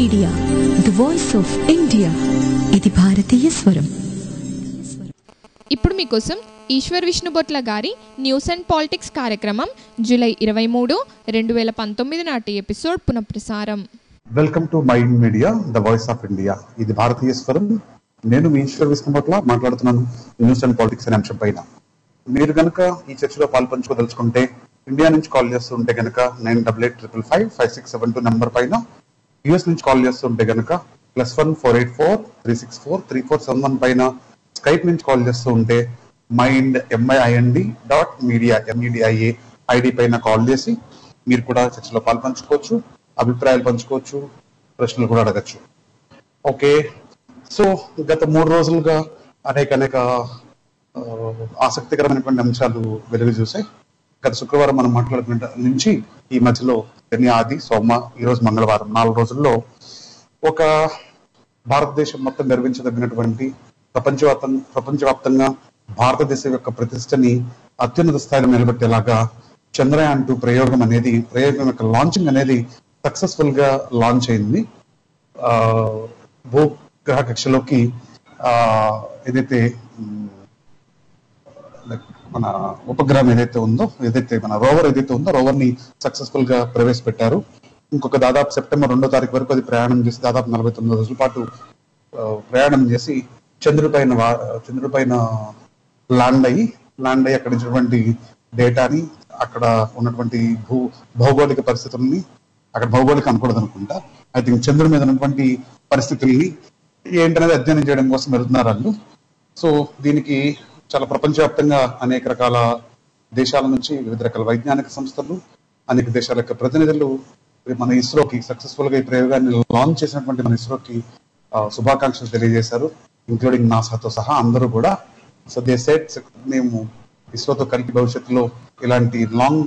Media the voice of India ఇది భారతీయ స్వరం ఇప్పుడు మీకోసం ఈశ్వర్ విష్ణుబొట్ల గారి న్యూస్ అండ్ పాలిటిక్స్ కార్యక్రమం జూలై ఇరవై మూడు రెండు వేల పంతొమ్మిది నాటి ఎపిసోడ్ పునఃప్రసారం welcome to mind media the voice of India ఇది భారతీయ స్వరం నేను మీ ఈశ్వర్ విష్ణుపట్ల మాట్లాడుతున్నాను న్యూస్ అండ్ పాలిటిక్స్ అనే అంశం పైన మీరు కనుక ఈ చర్చలో పాల్పంచుకోదలుచుకుంటే ఇండియా నుంచి కాల్ చేస్తుంటే కనుక nine double eight triple five five six seven two number పైన యుఎస్ నుంచి కాల్ చేస్తుంటే కనుక plus one four eight four three six four three four seven one పైన స్కైప్ నుంచి కాల్ చేస్తూ ఉంటే mind M I N D dot media M E D I A ID పైన call చేసి మీరు కూడా చర్చలో పాల్పంచుకోవచ్చు అభిప్రాయాలు పంచుకోవచ్చు ప్రశ్నలు కూడా అడగచ్చు ఓకే సో గత మూడు రోజులుగా అనేక అనేక ఆ, ఆసక్తికరమైనటువంటి అంశాలు వెలుగు చూసాయి గత శుక్రవారం మనం మాట్లాడుకున్న నుంచి ఈ మధ్యలో శని ఆది సోమ ఈ రోజు మంగళవారం నాలుగు రోజుల్లో ఒక భారతదేశం మొత్తం గర్వించదగినటువంటి ప్రపంచవ్యాప్తం ప్రపంచవ్యాప్తంగా భారతదేశం యొక్క ప్రతిష్టని అత్యున్నత స్థాయిలో నిలబెట్టేలాగా చంద్రయాన్ టూ ప్రయోగం అనేది ప్రయోగం యొక్క లాంచింగ్ అనేది సక్సెస్ఫుల్ గా లాంచ్ అయింది ఆ, భూగ్రహ కక్షలోకి ఆ, ఏదైతే ఉమ్, like మన ఉపగ్రహం ఏదైతే ఉందో ఏదైతే మన రోవర్ ఏదైతే ఉందో రోవర్ ని సక్సెస్ఫుల్ గా ప్రవేశపెట్టారు ఇంకొక దాదాపు సెప్టెంబర్ రెండో తారీఖు వరకు అది ప్రయాణం చేసి దాదాపు నలభై తొమ్మిది రోజుల పాటు ఆ, ప్రయాణం చేసి చంద్రుడిపైన వా- చంద్రుడిపైన ల్యాండ్ అయ్యి ల్యాండ్ అయ్యి అక్కడ ఉన్నటువంటి డేటాని అక్కడ ఉన్నటువంటి భూ భౌగోళిక పరిస్థితుల్ని అక్కడ భౌగోళిక అనకూడదు అనుకుంటా ఐ థింక్ చంద్రుడి మీద ఉన్నటువంటి పరిస్థితుల్ని ఏంటనేది అధ్యయనం చేయడం కోసం వెళ్తున్నారు వాళ్ళు సో దీనికి చాలా ప్రపంచవ్యాప్తంగా అనేక రకాల దేశాల నుంచి వివిధ రకాల వైజ్ఞానిక సంస్థలు అనేక దేశాల యొక్క ప్రతినిధులు మన ఇస్రోకి సక్సెస్ఫుల్ గా ఈ ప్రయోగాన్ని లాంచ్ చేసినటువంటి మన ఇస్రోకి ఆ, శుభాకాంక్షలు తెలియజేశారు ఇంక్లూడింగ్ నాసాతో సహా అందరూ కూడా సో దే సెట్ మేము ఇస్రోతో కలిపి భవిష్యత్తులో ఇలాంటి లాంగ్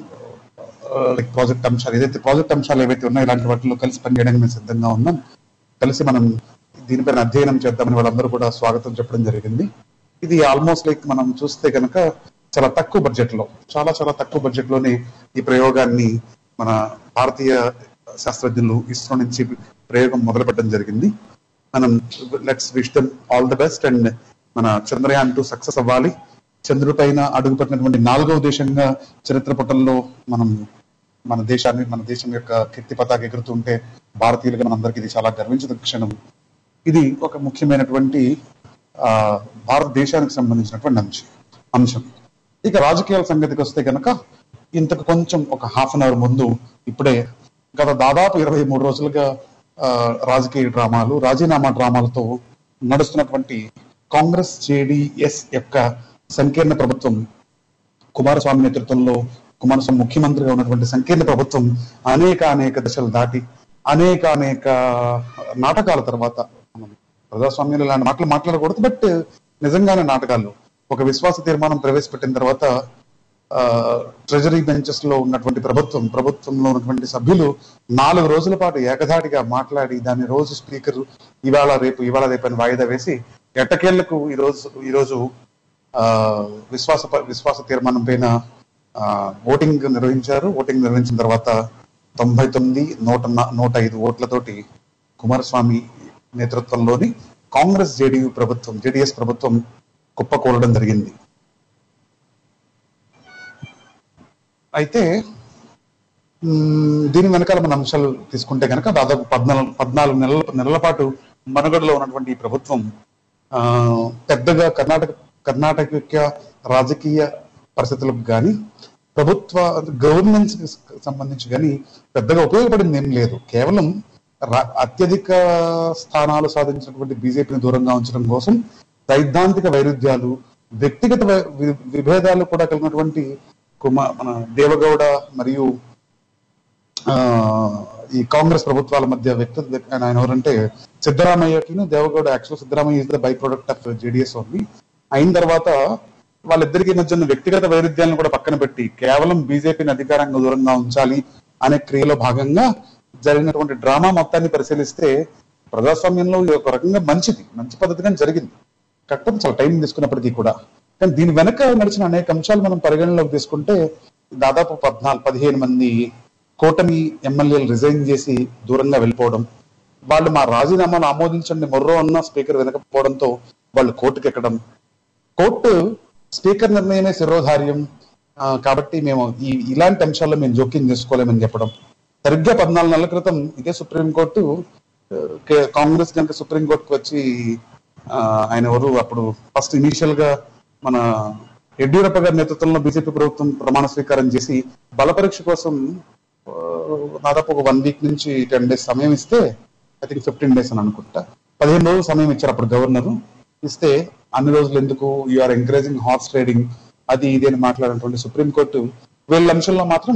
లైక్ ప్రాజెక్ట్ అంశాలు ఏదైతే ప్రాజెక్ట్ అంశాలు ఏవైతే ఉన్నాయో ఇలాంటి వాటిలో కలిసి పనిచేయడానికి మేము సిద్ధంగా ఉన్నాం కలిసి మనం దీనిపైన అధ్యయనం చేద్దామని వాళ్ళందరూ కూడా స్వాగతం చెప్పడం జరిగింది ఇది ఆల్మోస్ట్ లైక్ మనం చూస్తే కనుక చాలా తక్కువ బడ్జెట్ లో చాలా చాలా తక్కువ బడ్జెట్ లోనే ఈ ప్రయోగాన్ని మన భారతీయ శాస్త్రజ్ఞులు ఇస్రో నుంచి ప్రయోగం మొదలుపెట్టడం జరిగింది మనం let's wish them all the best and మన చంద్రయాన్ టూ సక్సెస్ అవ్వాలి చంద్రుడి పైన అడుగుపెట్టినటువంటి నాలుగవ దేశంగా చరిత్ర పటంలో మనం మన దేశాన్ని మన దేశం యొక్క కీర్తి పతాక ఎగురుతుంటే భారతీయులుగా మనందరికీ ఇది చాలా గర్వించిన క్షణం ఇది ఒక ముఖ్యమైనటువంటి ఆ భారతదేశానికి సంబంధించినటువంటి అంశం అంశం ఇక రాజకీయాల సంగతికి వస్తే కనుక ఇంతకు కొంచెం ఒక హాఫ్ అన్ అవర్ ముందు ఇప్పుడే గత దాదాపు ఇరవై మూడు రోజులుగా ఆ, రాజకీయ డ్రామాలు రాజీనామా డ్రామాలతో నడుస్తున్నటువంటి కాంగ్రెస్ జేడిఎస్ యొక్క సంకీర్ణ ప్రభుత్వం కుమారస్వామి నేతృత్వంలో కుమారస్వామి ముఖ్యమంత్రిగా ఉన్నటువంటి సంకీర్ణ ప్రభుత్వం అనేక అనేక దశలు దాటి అనేక అనేక నాటకాల తర్వాత మనం ప్రజాస్వామ్యంలో ఇలాంటి మాటలు మాట్లాడకూడదు బట్ నిజంగానే నాటకాలు ఒక విశ్వాస తీర్మానం ప్రవేశపెట్టిన తర్వాత ఆ, ట్రెజరీ బెంచెస్ లో ఉన్నటువంటి ప్రభుత్వం ప్రభుత్వంలో ఉన్నటువంటి సభ్యులు నాలుగు రోజుల పాటు ఏకధాటిగా మాట్లాడి దాన్ని రోజు స్పీకర్ ఇవాళ రేపు ఇవాళ రేపు అని వాయిదా వేసి ఎట్టకేళ్లకు ఈ రోజు ఈ రోజు ఆ, విశ్వాస ప- విశ్వాస తీర్మానం పైన ఆ, ఓటింగ్ నిర్వహించారు ఓటింగ్ నిర్వహించిన తర్వాత తొంభై తొమ్మిది నూట న- నూట ఐదు ఓట్లతోటి కుమారస్వామి నేతృత్వంలోని కాంగ్రెస్ జేడీయూ ప్రభుత్వం జేడీఎస్ ప్రభుత్వం కుప్పకూలడం జరిగింది అయితే మ్మ్, దీని వెనకాల మన అంశాలు తీసుకుంటే కనుక దాదాపు పద్నాలుగు పద్నాలుగు నెలల నెలల పాటు మనుగడలో ఉన్నటువంటి ఈ ప్రభుత్వం ఆ, పెద్దగా కర్ణాటక కర్ణాటక యొక్క రాజకీయ పరిస్థితులకు కానీ ప్రభుత్వ గవర్నెన్స్ సంబంధించి కానీ పెద్దగా ఉపయోగపడింది ఏం లేదు కేవలం రా- అత్యధిక స్థానాలు సాధించినటువంటి బీజేపీని దూరంగా ఉంచడం కోసం సైద్ధాంతిక వైరుధ్యాలు వ్యక్తిగత వై- వి- విభేదాలు కూడా కలిగినటువంటి కుమార్ మన దేవగౌడ మరియు ఆ, ఈ కాంగ్రెస్ ప్రభుత్వాల మధ్య వ్యక్తి ఆయన ఎవరంటే సిద్ధరామయ్యకి Deve Gowda actual Siddaramaiah is the by product of JDS only అయిన తర్వాత వాళ్ళిద్దరికి మధ్య ఉన్న వ్యక్తిగత వైరుధ్యాలను కూడా పక్కన పెట్టి కేవలం బీజేపీని అధికారంగా దూరంగా ఉంచాలి అనే క్రియలో భాగంగా జరిగినటువంటి డ్రామా మొత్తాన్ని పరిశీలిస్తే ప్రజాస్వామ్యంలో ఇది ఒక రకంగా మంచిది మంచి పద్ధతిగానే జరిగింది కాకపోతే చాలా టైం తీసుకున్నప్పటికీ కూడా కానీ దీని వెనక నడిచిన అనేక అంశాలు మనం పరిగణనలోకి తీసుకుంటే దాదాపు పద్నాలుగు పదిహేను మంది కూటమి ఎమ్మెల్యేలు రిజైన్ చేసి దూరంగా వెళ్ళిపోవడం వాళ్ళు మా రాజీనామాను ఆమోదించండి మొర్రో అన్న స్పీకర్ వినకపోవడంతో వాళ్ళు కోర్టుకు ఎక్కడం కోర్టు స్పీకర్ నిర్ణయమే శిరోధార్యం ఆ, కాబట్టి మేము ఈ ఇలాంటి అంశాల్లో మేము జోక్యం చేసుకోలేమని చెప్పడం సరిగ్గా పద్నాలుగు నెలల క్రితం ఇదే సుప్రీంకోర్టు ఆ, కే- కాంగ్రెస్ కనుక సుప్రీంకోర్టుకు వచ్చి ఆ, ఆయన ఎవరు అప్పుడు ఫస్ట్ ఇనీషియల్ గా మన యడ్యూరప్ప గారి నేతృత్వంలో బీజేపీ ప్రభుత్వం ప్రమాణ స్వీకారం చేసి బల పరీక్ష కోసం ఆ, దాదాపు ఒక వన్ వీక్ నుంచి టెన్ డేస్ సమయం ఇస్తే ఐ థింక్ ఫిఫ్టీన్ డేస్ అని అనుకుంటా పదిహేను రోజులు సమయం ఇచ్చారు అప్పుడు గవర్నర్ ఇస్తే అన్ని రోజులు ఎందుకు యూఆర్ ఎంకరేజింగ్ హార్స్ ట్రేడింగ్ అది ఇది అని మాట్లాడినటువంటి సుప్రీంకోర్టు వీళ్ళ అంశంలో మాత్రం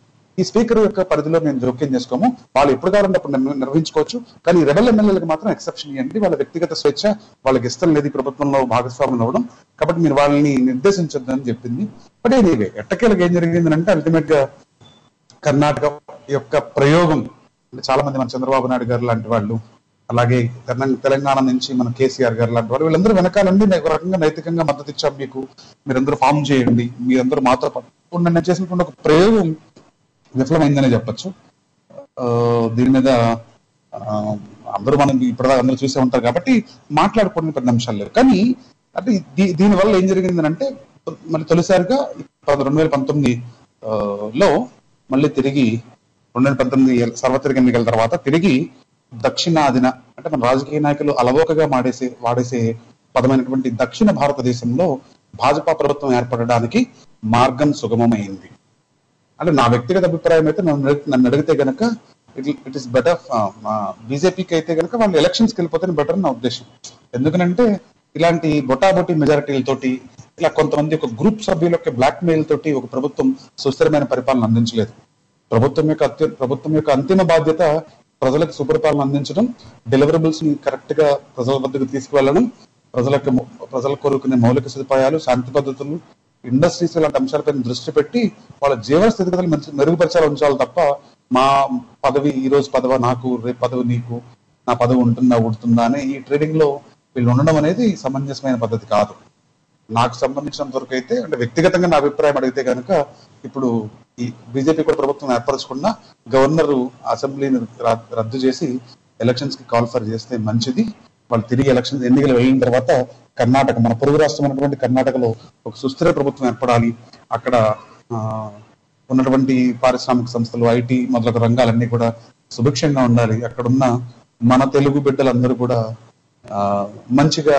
ఈ స్పీకర్ యొక్క పరిధిలో మేము జోక్యం చేసుకోము వాళ్ళు ఎప్పుడు కావాలంటే అప్పుడు నిర్ణ- నిర్వహించుకోవచ్చు కానీ రెబల్ ఎమ్మెల్యేలకు మాత్రం ఎక్సెప్షన్ ఇవ్వండి వాళ్ళ వ్యక్తిగత స్వేచ్ఛ వాళ్ళకి ఇష్టం లేదు ఈ ప్రభుత్వంలో భాగస్వాములు అవ్వడం కాబట్టి మీరు వాళ్ళని నిర్దేశించొద్దని చెప్పింది బట్ ఎనీవే ఎట్టకేలకు ఏం జరిగింది అంటే అల్టిమేట్ గా కర్ణాటక యొక్క ప్రయోగం అంటే చాలా మంది మన చంద్రబాబు నాయుడు గారు లాంటి వాళ్ళు అలాగే తెలంగాణ- తెలంగాణ నుంచి మన కేసీఆర్ గారు లాంటి వాళ్ళు వీళ్ళందరూ వెనకాలండి నేను ఒక రకంగా నైతికంగా మద్దతు ఇచ్చాం మీకు మీరందరూ ఫామ్ చేయండి మీరందరూ మాతో పాటు ఉండండి అని చేసినటువంటి ఒక ప్రయోగం విఫలమైందనే చెప్పొచ్చు ఆ, దీని మీద ఆ, అందరూ మనం ఇప్పటిదాకా అందరూ చూసే ఉంటారు కాబట్టి మాట్లాడుకునే పెద్ద అంశాలు లేవు కానీ అంటే దీ- దీని వల్ల ఏం జరిగింది అంటే మరి తొలిసారిగా రెండు వేల పంతొమ్మిది ఆ, లో మళ్ళీ తిరిగి రెండు వేల పంతొమ్మిది ఎల్- సార్వత్రిక ఎన్నికల తర్వాత తిరిగి దక్షిణాదిన అంటే మన రాజకీయ నాయకులు అలవోకగా వాడేసే వాడేసే పదమైనటువంటి దక్షిణ భారతదేశంలో భాజపా ప్రభుత్వం ఏర్పడడానికి మార్గం సుగమమైంది అంటే నా వ్యక్తిగత అభిప్రాయం అయితే నన్ను అడిగి- నన్ను అడిగితే గనక ఇట్ ఇట్ ఇస్ బెటర్ బీజేపీకి అయితే గనక వాళ్ళు ఎలక్షన్స్కి వెళ్ళిపోతే బెటర్ నా ఉద్దేశం ఎందుకనంటే ఇలాంటి బొటాబొటి మెజారిటీలతోటి ఇలా కొంతమంది ఒక గ్రూప్ సభ్యుల యొక్క బ్లాక్ మెయిల్ తోటి ఒక ప్రభుత్వం సుస్థిరమైన పరిపాలన అందించలేదు ప్రభుత్వం యొక్క అత్య ప్రభుత్వం యొక్క అంతిమ బాధ్యత ప్రజలకు సుపరిపాలన అందించడం డెలివరబుల్స్ ని కరెక్ట్ గా ప్రజల వద్దకు తీసుకువెళ్ళడం ప్రజలకు ప్రజలకు కోరుకునే మౌలిక సదుపాయాలు శాంతి పద్ధతులు ఇండస్ట్రీస్ ఇలాంటి అంశాలపై దృష్టి పెట్టి వాళ్ళ జీవన స్థితిగతులు మంచి మెరుగుపరచాలి ఉంచాలి తప్ప మా పదవి ఈ రోజు పదవ నాకు రేపు పదవి నీకు నా పదవి ఉంటుందా ఉడుతుందా అనే ఈ ట్రేడింగ్ లో వీళ్ళు ఉండడం అనేది సమంజసమైన పద్ధతి కాదు నాకు సంబంధించినంత వరకు అయితే అంటే వ్యక్తిగతంగా నా అభిప్రాయం అడిగితే కనుక ఇప్పుడు ఈ బీజేపీ కూడా ప్రభుత్వం ఏర్పరచుకున్న గవర్నర్ అసెంబ్లీని ర- రద్దు చేసి ఎలక్షన్స్ కి కాల్ ఫర్ చేస్తే మంచిది వాళ్ళు తిరిగి ఎలక్షన్స్ ఎన్నికలు వెళ్ళిన తర్వాత కర్ణాటక మన పొరుగు రాష్ట్రం అయినటువంటి కర్ణాటకలో ఒక సుస్థిర ప్రభుత్వం ఏర్పడాలి అక్కడ ఆ, ఉన్నటువంటి పారిశ్రామిక సంస్థలు ఐటీ మొదలగు రంగాలన్నీ కూడా సుభిక్షంగా ఉండాలి అక్కడ ఉన్న మన తెలుగు బిడ్డలందరూ కూడా ఆ, మంచిగా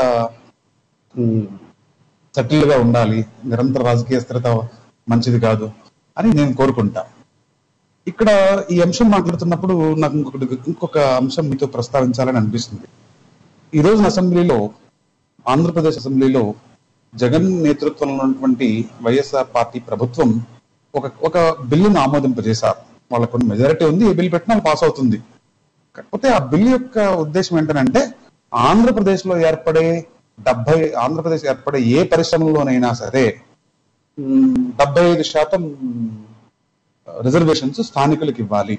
సెటిల్ గా ఉండాలి నిరంతర రాజకీయ స్థిరత మంచిది కాదు అని నేను కోరుకుంటా ఇక్కడ ఈ అంశం మాట్లాడుతున్నప్పుడు నాకు ఇంకొకటి ఇంకొక అంశం మీతో ప్రస్తావించాలని అనిపిస్తుంది ఈ రోజు అసెంబ్లీలో ఆంధ్రప్రదేశ్ అసెంబ్లీలో జగన్ నేతృత్వంలో ఉన్నటువంటి వైఎస్ఆర్ పార్టీ ప్రభుత్వం ఒక ఒక బిల్లును ఆమోదింపజేశారు వాళ్ళకు కొన్ని మెజారిటీ ఉంది ఏ బిల్ పెట్టినా అది పాస్ అవుతుంది కాకపోతే ఆ బిల్ యొక్క ఉద్దేశం ఏంటంటే ఆంధ్రప్రదేశ్ లో ఏర్పడే డెబ్బై ఆంధ్రప్రదేశ్ ఏర్పడే ఏ పరిశ్రమలోనైనా సరే ఉమ్, డెబ్బై ఐదు శాతం రిజర్వేషన్స్ స్థానికులకు ఇవ్వాలి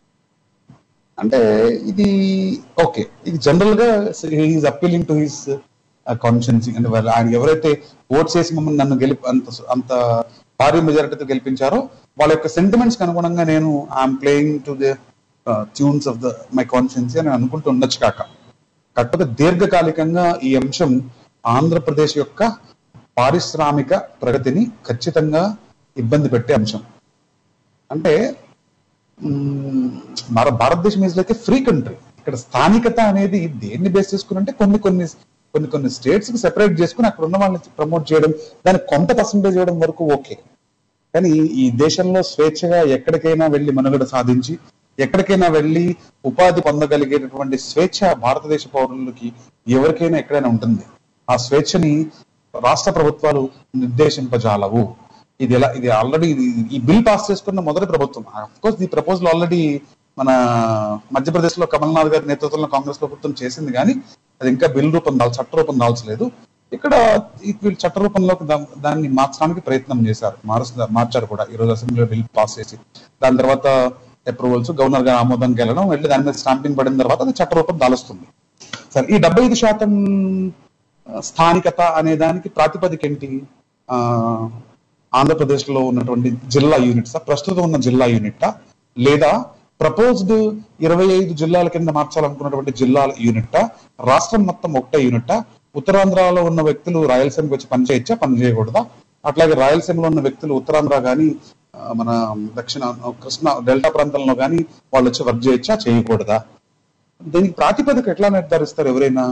అంటే ఇది ఓకే ఇది జనరల్ గా is appealing to his conscience అంటే వాళ్ళు ఆయన ఎవరైతే ఓట్ చేసి మమ్మల్ని నన్ను గెలిపి అంత అంత భారీ మెజారిటీతో గెలిపించారో వాళ్ళ యొక్క సెంటిమెంట్స్ అనుగుణంగా నేను I'm playing to the tunes of the my conscience అని అనుకుంటూ ఉండొచ్చు కాక కాకపోతే దీర్ఘకాలికంగా ఈ అంశం ఆంధ్రప్రదేశ్ యొక్క పారిశ్రామిక ప్రగతిని ఖచ్చితంగా ఇబ్బంది పెట్టే అంశం అంటే మ్మ్, మన భారతదేశం ఈజ్ లైక్ ఫ్రీ కంట్రీ ఇక్కడ స్థానికత అనేది దేన్ని బేస్ చేసుకుని అంటే కొన్ని కొన్ని కొన్ని కొన్ని స్టేట్స్ కి సెపరేట్ చేసుకుని అక్కడ ఉన్న వాళ్ళని ప్రమోట్ చేయడం దానికి కొంత పర్సంటేజ్ ఇవ్వడం వరకు ఓకే కానీ ఈ దేశంలో స్వేచ్ఛగా ఎక్కడికైనా వెళ్ళి మనుగడ సాధించి ఎక్కడికైనా వెళ్ళి ఉపాధి పొందగలిగేటటువంటి స్వేచ్ఛ భారతదేశ పౌరులకి ఎవరికైనా ఎక్కడైనా ఉంటుంది ఆ స్వేచ్ఛని రాష్ట్ర ప్రభుత్వాలు నిర్దేశింపజాలవు ఇది ఎలా ఇది ఆల్రెడీ ఈ బిల్ పాస్ చేసుకున్న మొదటి ప్రభుత్వం కోర్స్ ఈ ప్రపోజల్ ఆల్రెడీ మన మధ్యప్రదేశ్ లో కమల్నాథ్ గారి నేతృత్వంలో కాంగ్రెస్ ప్రభుత్వం చేసింది కానీ అది ఇంకా బిల్ రూపం దాల్ చట్ట రూపం దాల్చలేదు ఇక్కడ ఈ వీళ్ళు చట్ట రూపంలోకి దా- దాన్ని మార్చడానికి ప్రయత్నం చేశారు మారుస్తా మార్చారు కూడా ఈ రోజు అసెంబ్లీలో బిల్ పాస్ చేసి దాని తర్వాత అప్రూవల్స్ గవర్నర్ గారి ఆమోదం గెలడం వెళ్ళి దాని మీద స్టాంపింగ్ పడిన తర్వాత అది చట్ట రూపం దాలుస్తుంది సరే ఈ డెబ్బై ఐదు శాతం ఆ, స్థానికత అనే దానికి ప్రాతిపదిక ఏంటి ఆ, ఆంధ్రప్రదేశ్ లో ఉన్నటువంటి జిల్లా యూనిట్సా ప్రస్తుతం ఉన్న జిల్లా యూనిట్టా లేదా ప్రపోజ్డ్ ఇరవై ఐదు జిల్లాల కింద మార్చాలనుకున్నటువంటి జిల్లాల యూనిట్ రాష్ట్రం మొత్తం ఒకటే యూనిట్ ఉత్తరాంధ్రలో ఉన్న వ్యక్తులు రాయలసీమకి వచ్చి పని చేయొచ్చా పని చేయకూడదా అట్లాగే రాయలసీమలో ఉన్న వ్యక్తులు ఉత్తరాంధ్ర కానీ మన దక్షిణ కృష్ణ డెల్టా ప్రాంతంలో కానీ వాళ్ళు వచ్చి వర్క్ చేయొచ్చా చేయకూడదా దీనికి ప్రాతిపదిక ఎట్లా నిర్ధారిస్తారు ఎవరైనా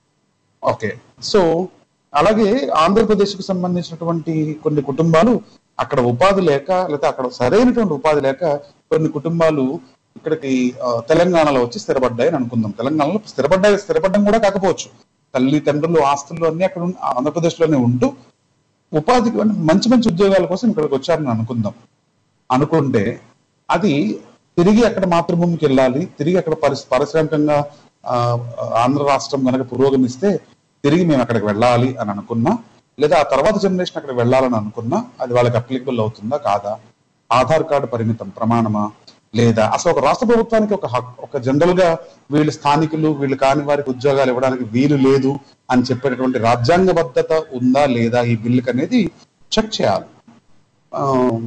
ఓకే సో అలాగే ఆంధ్రప్రదేశ్ కు సంబంధించినటువంటి కొన్ని కుటుంబాలు అక్కడ ఉపాధి లేక లేకపోతే అక్కడ సరైనటువంటి ఉపాధి లేక కొన్ని కుటుంబాలు ఇక్కడికి ఆ, తెలంగాణలో వచ్చి స్థిరపడ్డాయి అని అనుకుందాం తెలంగాణలో స్థిరపడ్డాయి స్థిరపడడం కూడా కాకపోవచ్చు తల్లి తండ్రులు ఆస్తులు అన్ని అక్కడ ఉన్న- ఆంధ్రప్రదేశ్ లోనే ఉంటూ ఉపాధికి అంటే మంచి మంచి ఉద్యోగాల కోసం ఇక్కడికి వచ్చారని అనుకుందాం అనుకుంటే అది తిరిగి అక్కడ మాతృభూమికి వెళ్ళాలి తిరిగి అక్కడ పరిస్ పారిశ్రామికంగా ఆ, ఆంధ్ర రాష్ట్రం కనుక పురోగమిస్తే తిరిగి మేము అక్కడికి వెళ్ళాలి అని అనుకున్నా లేదా ఆ తర్వాత జనరేషన్ అక్కడికి వెళ్ళాలని అనుకున్నా అది వాళ్ళకి అప్లికబుల్ అవుతుందా కాదా ఆధార్ కార్డు పరిమితం ప్రమాణమా లేదా అసలు ఒక రాష్ట్ర ప్రభుత్వానికి ఒక హక్ ఒక జనరల్ గా వీళ్ళు స్థానికులు వీళ్ళు కాని వారికి ఉద్యోగాలు ఇవ్వడానికి వీలు లేదు అని చెప్పేటటువంటి రాజ్యాంగబద్ధత ఉందా లేదా ఈ బిల్లుకి అనేది చెక్ చేయాలి ఆ,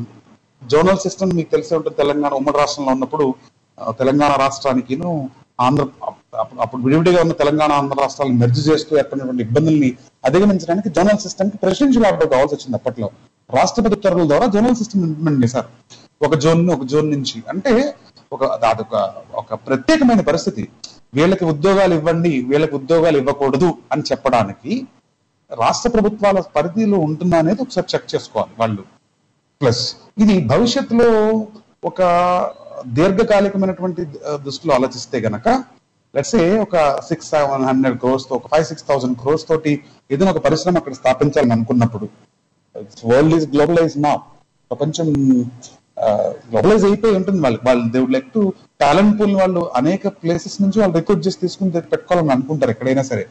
జోనల్ సిస్టమ్ మీకు తెలిసే ఉంటుంది తెలంగాణ ఉమ్మడి రాష్ట్రంలో ఉన్నప్పుడు ఆ, తెలంగాణ రాష్ట్రానికిను ఆంధ్ర అప్పుడు- అప్పుడు విడివిడిగా ఉన్న తెలంగాణ ఆంధ్ర రాష్ట్రాలను మెర్జ్ చేస్తూ ఏర్పడినటువంటి ఇబ్బందుల్ని అధిగమించడానికి జోనల్ సిస్టమ్ కి ప్రెసిడెన్షియల్ ఆర్డర్ కావాల్సి వచ్చింది అప్పట్లో రాష్ట్రపతి ఉత్తర్వుల ద్వారా జోనల్ సిస్టమ్ ఇంప్లిమెంట్ చేశారు ఒక జోన్ ఒక జోన్ నుంచి అంటే ఒక అదొక ఒక ప్రత్యేకమైన పరిస్థితి వీళ్ళకి ఉద్యోగాలు ఇవ్వండి వీళ్ళకి ఉద్యోగాలు ఇవ్వకూడదు అని చెప్పడానికి రాష్ట్ర ప్రభుత్వాల పరిధిలో ఉంటుందా అనేది ఒకసారి చెక్ చేసుకోవాలి వాళ్ళు ప్లస్ ఇది భవిష్యత్తులో ఒక దీర్ఘకాలికమైనటువంటి ఆ, దృష్టిలో ఆలోచిస్తే గనక లెట్స్ ఒక సిక్స్ సెవెన్ హండ్రెడ్ క్రోర్స్ తో ఒక ఫైవ్ సిక్స్ థౌసండ్ క్రోర్స్ తోటి ఏదైనా ఒక పరిశ్రమ అక్కడ స్థాపించాలని అనుకున్నప్పుడు వరల్డ్ ఈజ్ గ్లోబలైజ్ నా ప్రపంచం గ్లోబలైజ్ అయిపోయి ఉంటుంది వాళ్ళకి వాళ్ళు they would like to talent pool వాళ్ళు అనేక ప్లేసెస్ నుంచి వాళ్ళు రిక్రూట్ చేసి తీసుకుని పెట్టుకోవాలని అనుకుంటారు ఎక్కడైనా సరే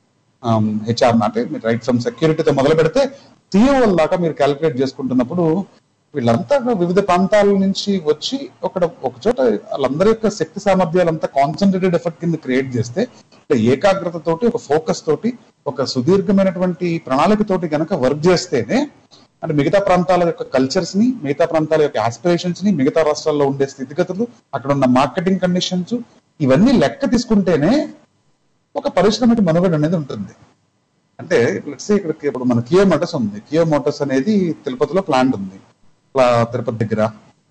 హెచ్ఆర్ అంటే మీరు రైట్ ఫ్రమ్ సెక్యూరిటీతో మొదలు పెడితే టీఓ దాకా మీరు క్యాలిక్యులేట్ చేసుకుంటున్నప్పుడు వీళ్ళంతా వివిధ ప్రాంతాల నుంచి వచ్చి ఒక ఒక చోట వాళ్ళందరి యొక్క శక్తి సామర్థ్యాలంతా కాన్సన్ట్రేటెడ్ ఎఫర్ట్ కింద క్రియేట్ చేస్తే అంటే ఏకాగ్రత తోటి ఒక ఫోకస్ తోటి ఒక సుదీర్ఘమైనటువంటి ప్రణాళిక తోటి గనక వర్క్ చేస్తేనే అంటే మిగతా ప్రాంతాల యొక్క కల్చర్స్ ని మిగతా ప్రాంతాల యొక్క ఆస్పిరేషన్స్ ని మిగతా రాష్ట్రాల్లో ఉండే స్థితిగతులు అక్కడ ఉన్న మార్కెటింగ్ కండిషన్స్ ఇవన్నీ లెక్క తీసుకుంటేనే ఒక పరిశ్రమకి మనుగడ అనేది ఉంటుంది అంటే లెట్స్ ఇక్కడ ఇప్పుడు మన కియో మోటార్స్ ఉంది కియో మోటార్స్ అనేది తిరుపతిలో ప్లాంట్ ఉంది ఇట్లా తిరుపతి దగ్గర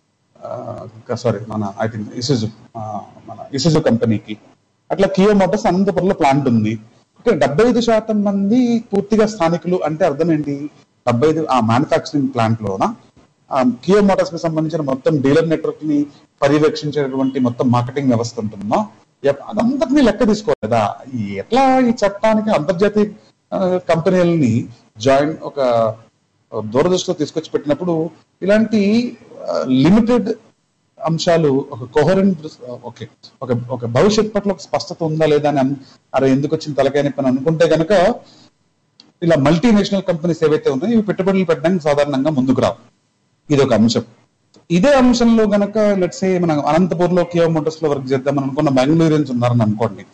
సారీ మన ఐ థింక్ ఇసుజు మన ఇసుజు కంపెనీకి అట్లా కియో మోటార్స్ అనంతపురంలో ప్లాంట్ ఉంది ఓకే డెబ్బై ఐదు శాతం మంది పూర్తిగా స్థానికులు అంటే అర్థం ఏంటి డెబ్బై ఐదు ఆ మ్యానుఫాక్చరింగ్ ప్లాంట్ లోన కియో మోటార్స్ కి సంబంధించిన మొత్తం డీలర్ నెట్వర్క్ ని పర్యవేక్షించేటువంటి మొత్తం మార్కెటింగ్ వ్యవస్థ ఉంటుందో ఎప్- అదంతటినీ లెక్క తీసుకోలేదా ఈ ఎట్లా ఈ చట్టానికి అంతర్జాతీయ ఆ, కంపెనీలని జాయిన్ ఒక దూరదృష్టిలో తీసుకొచ్చి పెట్టినప్పుడు ఇలాంటి లిమిటెడ్ అంశాలు ఒక కోహరెంట్ ఓకే ఒక ఒక భవిష్యత్ పట్ల ఒక స్పష్టత ఉందా లేదా అని అన్- అరే ఎందుకు వచ్చిన తలకాయ నొప్పి అని అనుకుంటే గనక ఇలా మల్టీనేషనల్ కంపెనీస్ ఏవైతే ఉన్నాయో ఇవి పెట్టుబడులు పెట్టడానికి సాధారణంగా ముందుకు రావు ఇది ఒక అంశం ఇదే అంశంలో గనక లెట్సే మన అనంతపూర్ లో కియో మోటార్స్ లో వర్క్ చేద్దామని అనుకున్న బెంగళూరియన్స్ ఉన్నారని అనుకోండి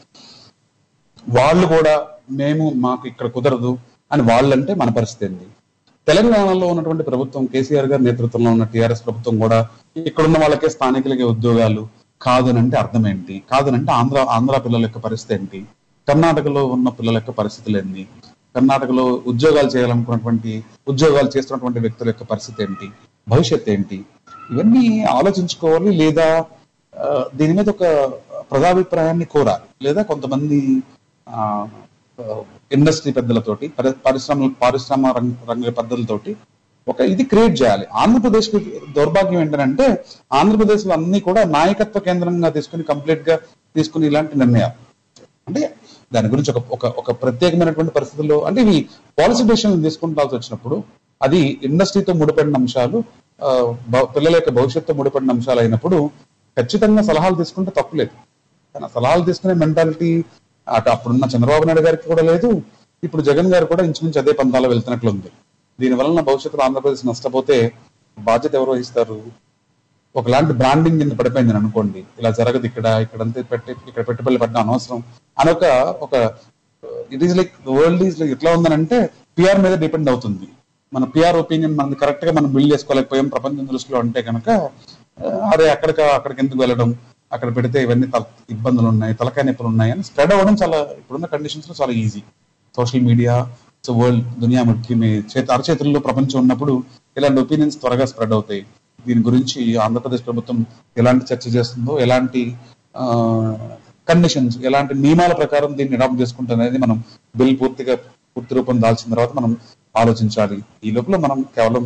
వాళ్ళు కూడా మేము మాకు ఇక్కడ కుదరదు అని వాళ్ళంటే మన పరిస్థితి ఏంది తెలంగాణలో ఉన్నటువంటి ప్రభుత్వం కేసీఆర్ గారి నేతృత్వంలో ఉన్న టిఆర్ఎస్ ప్రభుత్వం కూడా ఇక్కడున్న వాళ్ళకే స్థానికులకే ఉద్యోగాలు కాదనంటే అర్థం ఏంటి కాదనంటే ఆంధ్ర ఆంధ్ర పిల్లల యొక్క పరిస్థితి ఏంటి కర్ణాటకలో ఉన్న పిల్లల యొక్క పరిస్థితులు ఏంటి కర్ణాటకలో ఉద్యోగాలు చేయాలనుకున్నటువంటి ఉద్యోగాలు చేస్తున్నటువంటి వ్యక్తుల యొక్క పరిస్థితి ఏంటి భవిష్యత్ ఏంటి ఇవన్నీ ఆలోచించుకోవాలి లేదా ఆ, దీని మీద ఒక ప్రజాభిప్రాయాన్ని కోరాలి లేదా కొంతమంది ఆ, ఇండస్ట్రీ పెద్దలతోటి పరి- పరిశ్రమ పారిశ్రమ రంగ రంగ పెద్దలతోటి ఒక ఇది క్రియేట్ చేయాలి ఆంధ్రప్రదేశ్ కి దౌర్భాగ్యం ఏంటంటే ఆంధ్రప్రదేశ్ లో అన్ని కూడా నాయకత్వ కేంద్రంగా తీసుకుని కంప్లీట్ గా తీసుకుని ఇలాంటి నిర్ణయాలు అంటే దాని గురించి ఒక ఒక ఒక ప్రత్యేకమైనటువంటి పరిస్థితుల్లో అంటే ఇవి పాలసీ డెసిషన్ తీసుకుంటాల్సి వచ్చినప్పుడు అది ఇండస్ట్రీతో ముడిపడిన అంశాలు ఆ, భ- పిల్లల యొక్క భవిష్యత్తు ముడిపడిన అంశాలు అయినప్పుడు ఖచ్చితంగా సలహాలు తీసుకుంటే తప్పులేదు కానీ ఆ సలహాలు తీసుకునే మెంటాలిటీ అటు అప్పుడున్న చంద్రబాబు నాయుడు గారికి కూడా లేదు ఇప్పుడు జగన్ గారు కూడా ఇంచుమించు అదే పంతాలో వెళ్తున్నట్లు ఉంది దీని వలన భవిష్యత్తులో ఆంధ్రప్రదేశ్ నష్టపోతే బాధ్యత ఎవరు వహిస్తారు ఒకలాంటి బ్రాండింగ్ కింద పడిపోయింది అని అనుకోండి ఇలా జరగదు ఇక్కడ ఇక్కడంతా పెట్టి ఇక్కడ పెట్టుబడులు పెట్టడం అనవసరం అని ఒక ఒక it is like world is like ఎట్లా ఉందనంటే పిఆర్ మీద డిపెండ్ అవుతుంది మన పిఆర్ ఒపీనియన్ మనది కరెక్ట్ గా మనం బిల్డ్ చేసుకోలేకపోయాం ప్రపంచం దృష్టిలో అంటే కనుక అదే అక్కడికి అక్కడికి ఎందుకు వెళ్ళడం అక్కడ పెడితే ఇవన్నీ తల ఇబ్బందులు ఉన్నాయి తలకాయ నొప్పులు ఉన్నాయి అని స్ప్రెడ్ అవ్వడం చాలా ఇప్పుడున్న కండిషన్స్ లో చాలా easy social media so world దునియా ముఖ్య మీ చేతి అరచేతుల్లో ప్రపంచం ఉన్నప్పుడు ఇలాంటి ఒపీనియన్స్ త్వరగా స్ప్రెడ్ అవుతాయి దీని గురించి ఆంధ్రప్రదేశ్ ప్రభుత్వం ఎలాంటి చర్చ చేస్తుందో ఎలాంటి కండిషన్స్ ఎలాంటి నియమాల ప్రకారం దీన్ని అడాప్ట్ చేసుకుంటుంది అనేది మనం బిల్ పూర్తిగా పూర్తి రూపం దాల్చిన తర్వాత మనం ఆలోచించాలి ఈ లోపల మనం కేవలం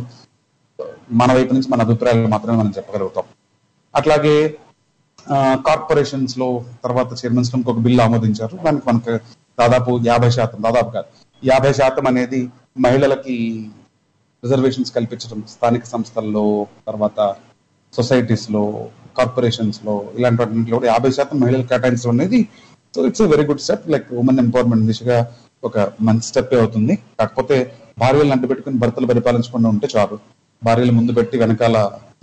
మన వైపు నుంచి మన అభిప్రాయాలు మాత్రమే మనం చెప్పగలుగుతాం అట్లాగే కార్పొరేషన్స్ లో తర్వాత చైర్మన్స్ లో ఇంకొక బిల్లు ఆమోదించారు దానికి మనకు దాదాపు యాభై శాతం దాదాపు కాదు యాభై శాతం అనేది మహిళలకి రిజర్వేషన్స్ కల్పించడం స్థానిక సంస్థల్లో తర్వాత సొసైటీస్ లో కార్పొరేషన్స్ లో ఇలాంటి వాటిలో కూడా యాభై శాతం మహిళలు కేటాయించడం అనేది so it's very good step like women empowerment దిశగా ఒక మంచి స్టెప్ అవుతుంది కాకపోతే భార్యలను అంటు పెట్టుకుని భర్తలు పరిపాలించకుండా ఉంటే చాలు భార్యలు ముందు పెట్టి వెనకాల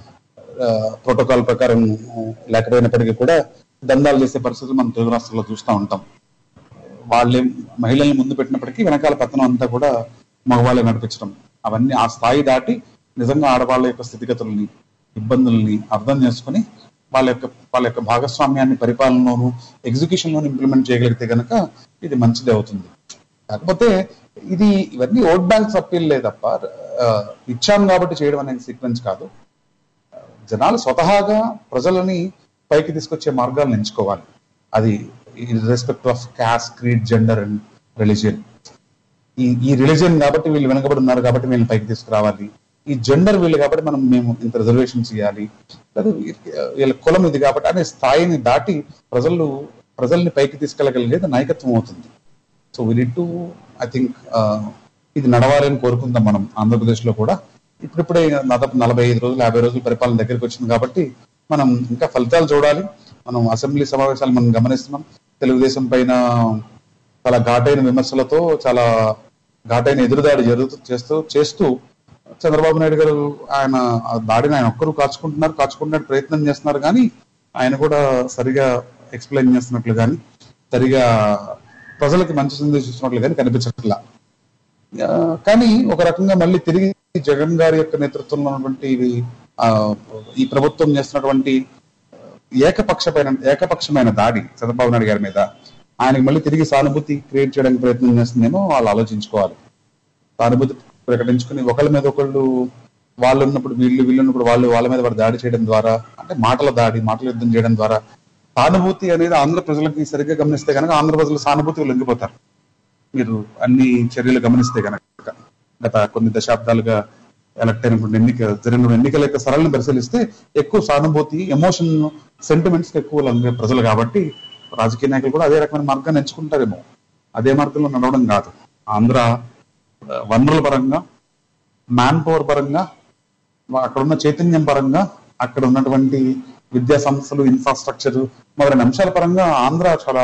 ప్రోటోకాల్ ప్రకారం ఆ, లేకపోయినప్పటికీ కూడా దందాలు చేసే పరిస్థితులు మనం తెలుగు రాష్ట్రాల్లో చూస్తూ ఉంటాం వాళ్ళే మహిళల్ని ముందు పెట్టినప్పటికీ వెనకాల పతనం అంతా కూడా మగవాళ్ళే నడిపించడం అవన్నీ ఆ స్థాయి దాటి నిజంగా ఆడవాళ్ళ యొక్క స్థితిగతుల్ని ఇబ్బందుల్ని అర్థం చేసుకుని వాళ్ళ యొక్క వాళ్ళ యొక్క భాగస్వామ్యాన్ని పరిపాలనలోను ఎగ్జిక్యూషన్ లోను ఇంప్లిమెంట్ చేయగలిగితే గనక ఇది మంచిది అవుతుంది కాకపోతే ఇది ఇవన్నీ ఓట్ బ్యాంక్స్ అప్పీల్ లేదప్ప ఆ, ఇచ్చాం కాబట్టి చేయడం అనేది సీక్వెన్స్ కాదు జనాలు స్వతహాగా ప్రజలని పైకి తీసుకొచ్చే మార్గాలను ఎంచుకోవాలి అది respect of caste creed gender and religion ఈ ఈ రిలీజియన్ కాబట్టి వీళ్ళు వెనకబడి ఉన్నారు కాబట్టి వీళ్ళని పైకి తీసుకురావాలి ఈ జెండర్ వీళ్ళు కాబట్టి మనం మేము ఇంత రిజర్వేషన్స్ ఇవ్వాలి లేదా వీ- వీళ్ళ కులం ఇది కాబట్టి అనే స్థాయిని దాటి ప్రజలు ప్రజల్ని పైకి తీసుకెళ్ళగలిగేది నాయకత్వం అవుతుంది so we need to I think ఇది నడవాలని కోరుకుందాం మనం ఆంధ్రప్రదేశ్ లో కూడా ఇప్పుడిప్పుడే దాదాపు నలభై ఐదు రోజులు యాభై రోజులు పరిపాలన దగ్గరికి వచ్చింది కాబట్టి మనం ఇంకా ఫలితాలు చూడాలి మనం అసెంబ్లీ సమావేశాలు మనం గమనిస్తున్నాం తెలుగుదేశం పైన చాలా ఘాటైన విమర్శలతో చాలా ఘాటైన ఎదురుదాడి జరుగుతూ చేస్తూ చేస్తూ చంద్రబాబు నాయుడు గారు ఆయన ఆ దాడిని ఆయన ఒక్కరు కాచుకుంటున్నారు కాచుకుంటున్నట్టు ప్రయత్నం చేస్తున్నారు కానీ ఆయన కూడా సరిగా ఎక్స్ప్లెయిన్ చేస్తున్నట్లు కానీ సరిగా ప్రజలకి మంచి సందేశం ఇస్తున్నట్లు కానీ కనిపించట్లా ఆ, కానీ ఒక రకంగా మళ్ళీ తిరిగి జగన్ గారి యొక్క నేతృత్వంలో ఉన్నటువంటి ఇవి, ఆ, ఈ ప్రభుత్వం చేస్తున్నటువంటి ఏకపక్షమైన ఏకపక్షమైన దాడి చంద్రబాబు నాయుడు గారి మీద ఆయనకి మళ్ళీ తిరిగి సానుభూతి క్రియేట్ చేయడానికి ప్రయత్నం చేస్తుందేమో వాళ్ళు ఆలోచించుకోవాలి సానుభూతి ప్రకటించుకుని ఒకళ్ళ మీద ఒకళ్ళు వాళ్ళు ఉన్నప్పుడు వీళ్ళు వీళ్ళు ఉన్నప్పుడు వాళ్ళు వాళ్ళ మీద వాడు దాడి చేయడం ద్వారా అంటే మాటల దాడి మాటల యుద్ధం చేయడం ద్వారా సానుభూతి అనేది ఆంధ్ర ప్రజలకి సరిగ్గా గమనిస్తే కనుక ఆంధ్ర ప్రజలు సానుభూతి లొంగిపోతారు మీరు అన్ని చర్యలు గమనిస్తే కనుక గత కొన్ని దశాబ్దాలుగా ఎలక్ట్ అయినటువంటి ఎన్నిక జరిగిన ఎన్నికల యొక్క సరళిని పరిశీలిస్తే ఎక్కువ సానుభూతి ఎమోషన్ సెంటిమెంట్స్ ఎక్కువ లొంగే ప్రజలు కాబట్టి రాజకీయ నాయకులు కూడా అదే రకమైన మార్గాన్ని ఎంచుకుంటారేమో అదే మార్గంలో నడవడం కాదు ఆంధ్ర ఆ, వనరుల పరంగా మ్యాన్ పవర్ పరంగా వా- అక్కడ ఉన్న చైతన్యం పరంగా అక్కడ ఉన్నటువంటి విద్యా సంస్థలు ఇన్ఫ్రాస్ట్రక్చర్ మొదలైన అంశాల పరంగా ఆంధ్ర చాలా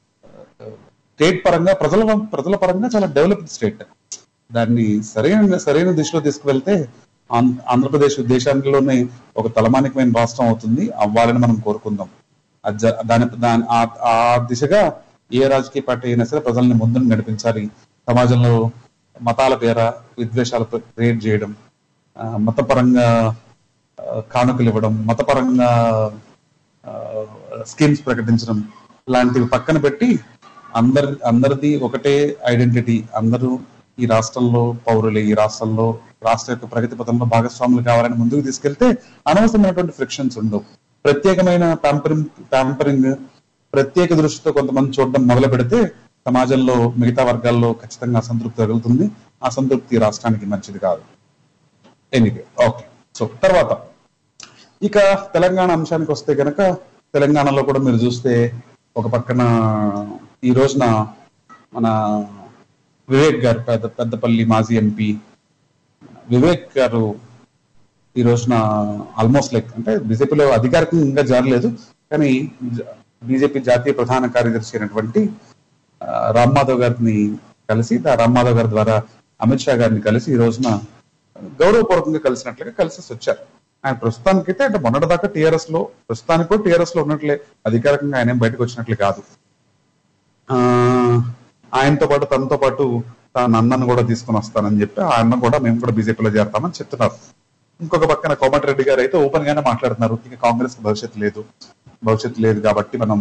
స్టేట్ పరంగా ప్రజల ప్రజల పరంగా చాలా డెవలప్డ్ స్టేట్ దాన్ని సరైన సరైన దిశలో తీసుకువెళ్తే ఆం- ఆంధ్రప్రదేశ్ దేశాంలోనే ఒక తలమానికమైన రాష్ట్రం అవుతుంది అవ్వాలని మనం కోరుకుందాం అది జ- దాని దాని ఆ- ఆ దిశగా ఏ రాజకీయ పార్టీ అయినా సరే ప్రజల్ని ముందుకు నడిపించాలి సమాజంలో మతాల పేర విద్వేషాలు క్రియేట్ చేయడం ఆ, మతపరంగా ఆ, కానుకలు ఇవ్వడం మతపరంగా స్కీమ్స్ ప్రకటించడం లాంటివి పక్కన పెట్టి అందరి అందరిది ఒకటే ఐడెంటిటీ అందరూ ఈ రాష్ట్రంలో పౌరులే ఈ రాష్ట్రంలో రాష్ట్ర యొక్క ప్రగతి పథంలో భాగస్వాములు కావాలని ముందుకు తీసుకెళ్తే అనవసరమైనటువంటి ఫ్రిక్షన్స్ ఉండవు ప్రత్యేకమైన ప్యాంపరింగ్ ప్యాంపరింగ్ ప్రత్యేక దృష్టితో కొంతమంది చూడడం మొదలు పెడితే సమాజంలో మిగతా వర్గాల్లో ఖచ్చితంగా అసంతృప్తి తగులుతుంది అసంతృప్తి రాష్ట్రానికి మంచిది కాదు ఎనీవే ఓకే సో తర్వాత ఇక తెలంగాణ అంశానికి వస్తే గనక తెలంగాణలో కూడా మీరు చూస్తే ఒక పక్కన ఈ రోజున మన వివేక్ గారు పెద్ద పెద్దపల్లి మాజీ ఎంపీ వివేక్ గారు ఈ రోజున ఆల్మోస్ట్ లైక్ అంటే బీజేపీలో అధికారికంగా ఇంకా జారలేదు కానీ బీజేపీ జాతీయ ప్రధాన కార్యదర్శి అయినటువంటి ఆ, రామ్ మాధవ్ గారిని కలిసి ఆ రామ్ మాధవ్ గారి ద్వారా అమిత్ షా గారిని కలిసి ఈ రోజున గౌరవపూర్వకంగా కలిసినట్లుగా కలిసి వచ్చారు ఆయన ప్రస్తుతానికైతే అంటే మొన్నటిదాకా టీఆర్ఎస్ లో ప్రస్తుతానికి కూడా టీఆర్ఎస్ లో ఉన్నట్లే అధికారికంగా ఆయన ఏం బయటకు వచ్చినట్లు కాదు ఆ ఆయనతో పాటు తనతో పాటు తాను అన్నను కూడా తీసుకుని వస్తానని చెప్పి ఆ అన్న కూడా మేము కూడా బీజేపీలో చేరతామని చెప్తున్నారు ఇంకొక పక్కన కోమటిరెడ్డి గారు అయితే ఓపెన్ గానే మాట్లాడుతున్నారు ఇక కాంగ్రెస్ కి భవిష్యత్తు లేదు భవిష్యత్తు లేదు కాబట్టి మనం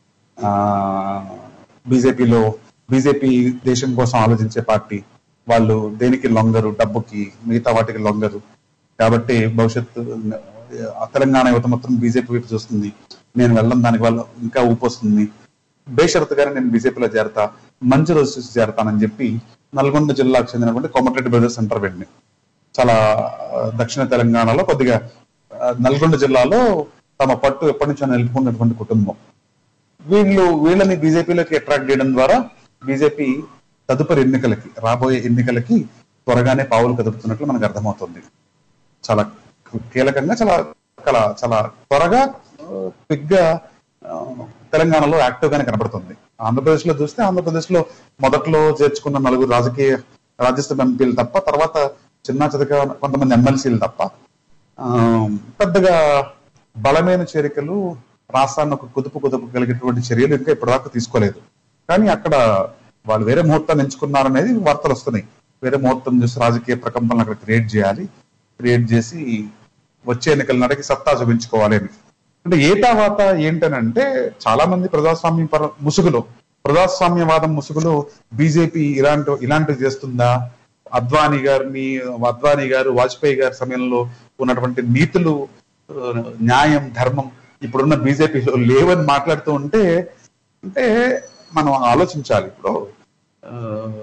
బీజేపీలో బీజేపీ దేశం కోసం ఆలోచించే పార్టీ వాళ్ళు దేనికి లొంగరు డబ్బుకి మిగతా వాటికి లొంగరు కాబట్టి భవిష్యత్తు ఆ తెలంగాణ యువత మొత్తం బీజేపీ వైపు చూస్తుంది నేను వెళ్ళడం దానికి వల్ల ఇంకా ఊపు వస్తుంది బేషరతుగానే నేను బీజేపీలో చేరతా మంచి రోజు చూసి చేరతానని చెప్పి నల్గొండ జిల్లాకు చెందినటువంటి కోమటిరెడ్డి బ్రదర్స్ సెంటర్ వెళ్ళి చాలా ఆ, దక్షిణ తెలంగాణలో కొద్దిగా ఆ, నల్గొండ జిల్లాలో తమ పట్టు ఎప్పటి నుంచో నిలుపుకున్నటువంటి కుటుంబం వీళ్ళు వీళ్ళని బీజేపీలోకి అట్రాక్ట్ చేయడం ద్వారా బీజేపీ తదుపరి ఎన్నికలకి రాబోయే ఎన్నికలకి త్వరగానే పావులు కదుపుతున్నట్లు మనకు అర్థమవుతుంది చాలా కీలకంగా చాలా చాలా చాలా త్వరగా క్విక్ గా ఆ, తెలంగాణలో యాక్టివ్ గానే కనబడుతుంది ఆంధ్రప్రదేశ్ లో చూస్తే ఆంధ్రప్రదేశ్ లో మొదట్లో చేర్చుకున్న నలుగురు రాజకీయ రాజ్యసభ ఎంపీలు తప్ప తర్వాత చిన్న చితక కొంతమంది ఎమ్మెల్సీలు తప్ప ఆ, పెద్దగా బలమైన చేరికలు రాష్ట్రాన్ని ఒక కుదుపు కుదుపు కలిగేటువంటి చర్యలు ఇంకా ఇప్పటిదాకా తీసుకోలేదు కానీ అక్కడ వాళ్ళు వేరే ముహూర్తాన్ని ఎంచుకున్నారనేది వార్తలు వస్తున్నాయి వేరే ముహూర్తం చూసి రాజకీయ ప్రకంపనలు అక్కడ క్రియేట్ చేయాలి క్రియేట్ చేసి వచ్చే ఎన్నికల నాటికి సత్తా చూపించుకోవాలి అని అంటే ఏ తర్వాత ఏంటనంటే చాలా మంది ప్రజాస్వామ్య పర ముసుగులో ప్రజాస్వామ్యవాదం ముసుగులో బీజేపీ ఇలాంటి ఇలాంటివి చేస్తుందా అద్వానీ గారిని అద్వానీ గారు వాజ్పేయి గారి సమయంలో ఉన్నటువంటి నీతులు ఆ, న్యాయం ధర్మం ఇప్పుడున్న బీజేపీలో లేవని మాట్లాడుతూ ఉంటే అంటే మనం ఆలోచించాలి ఇప్పుడు ఆ,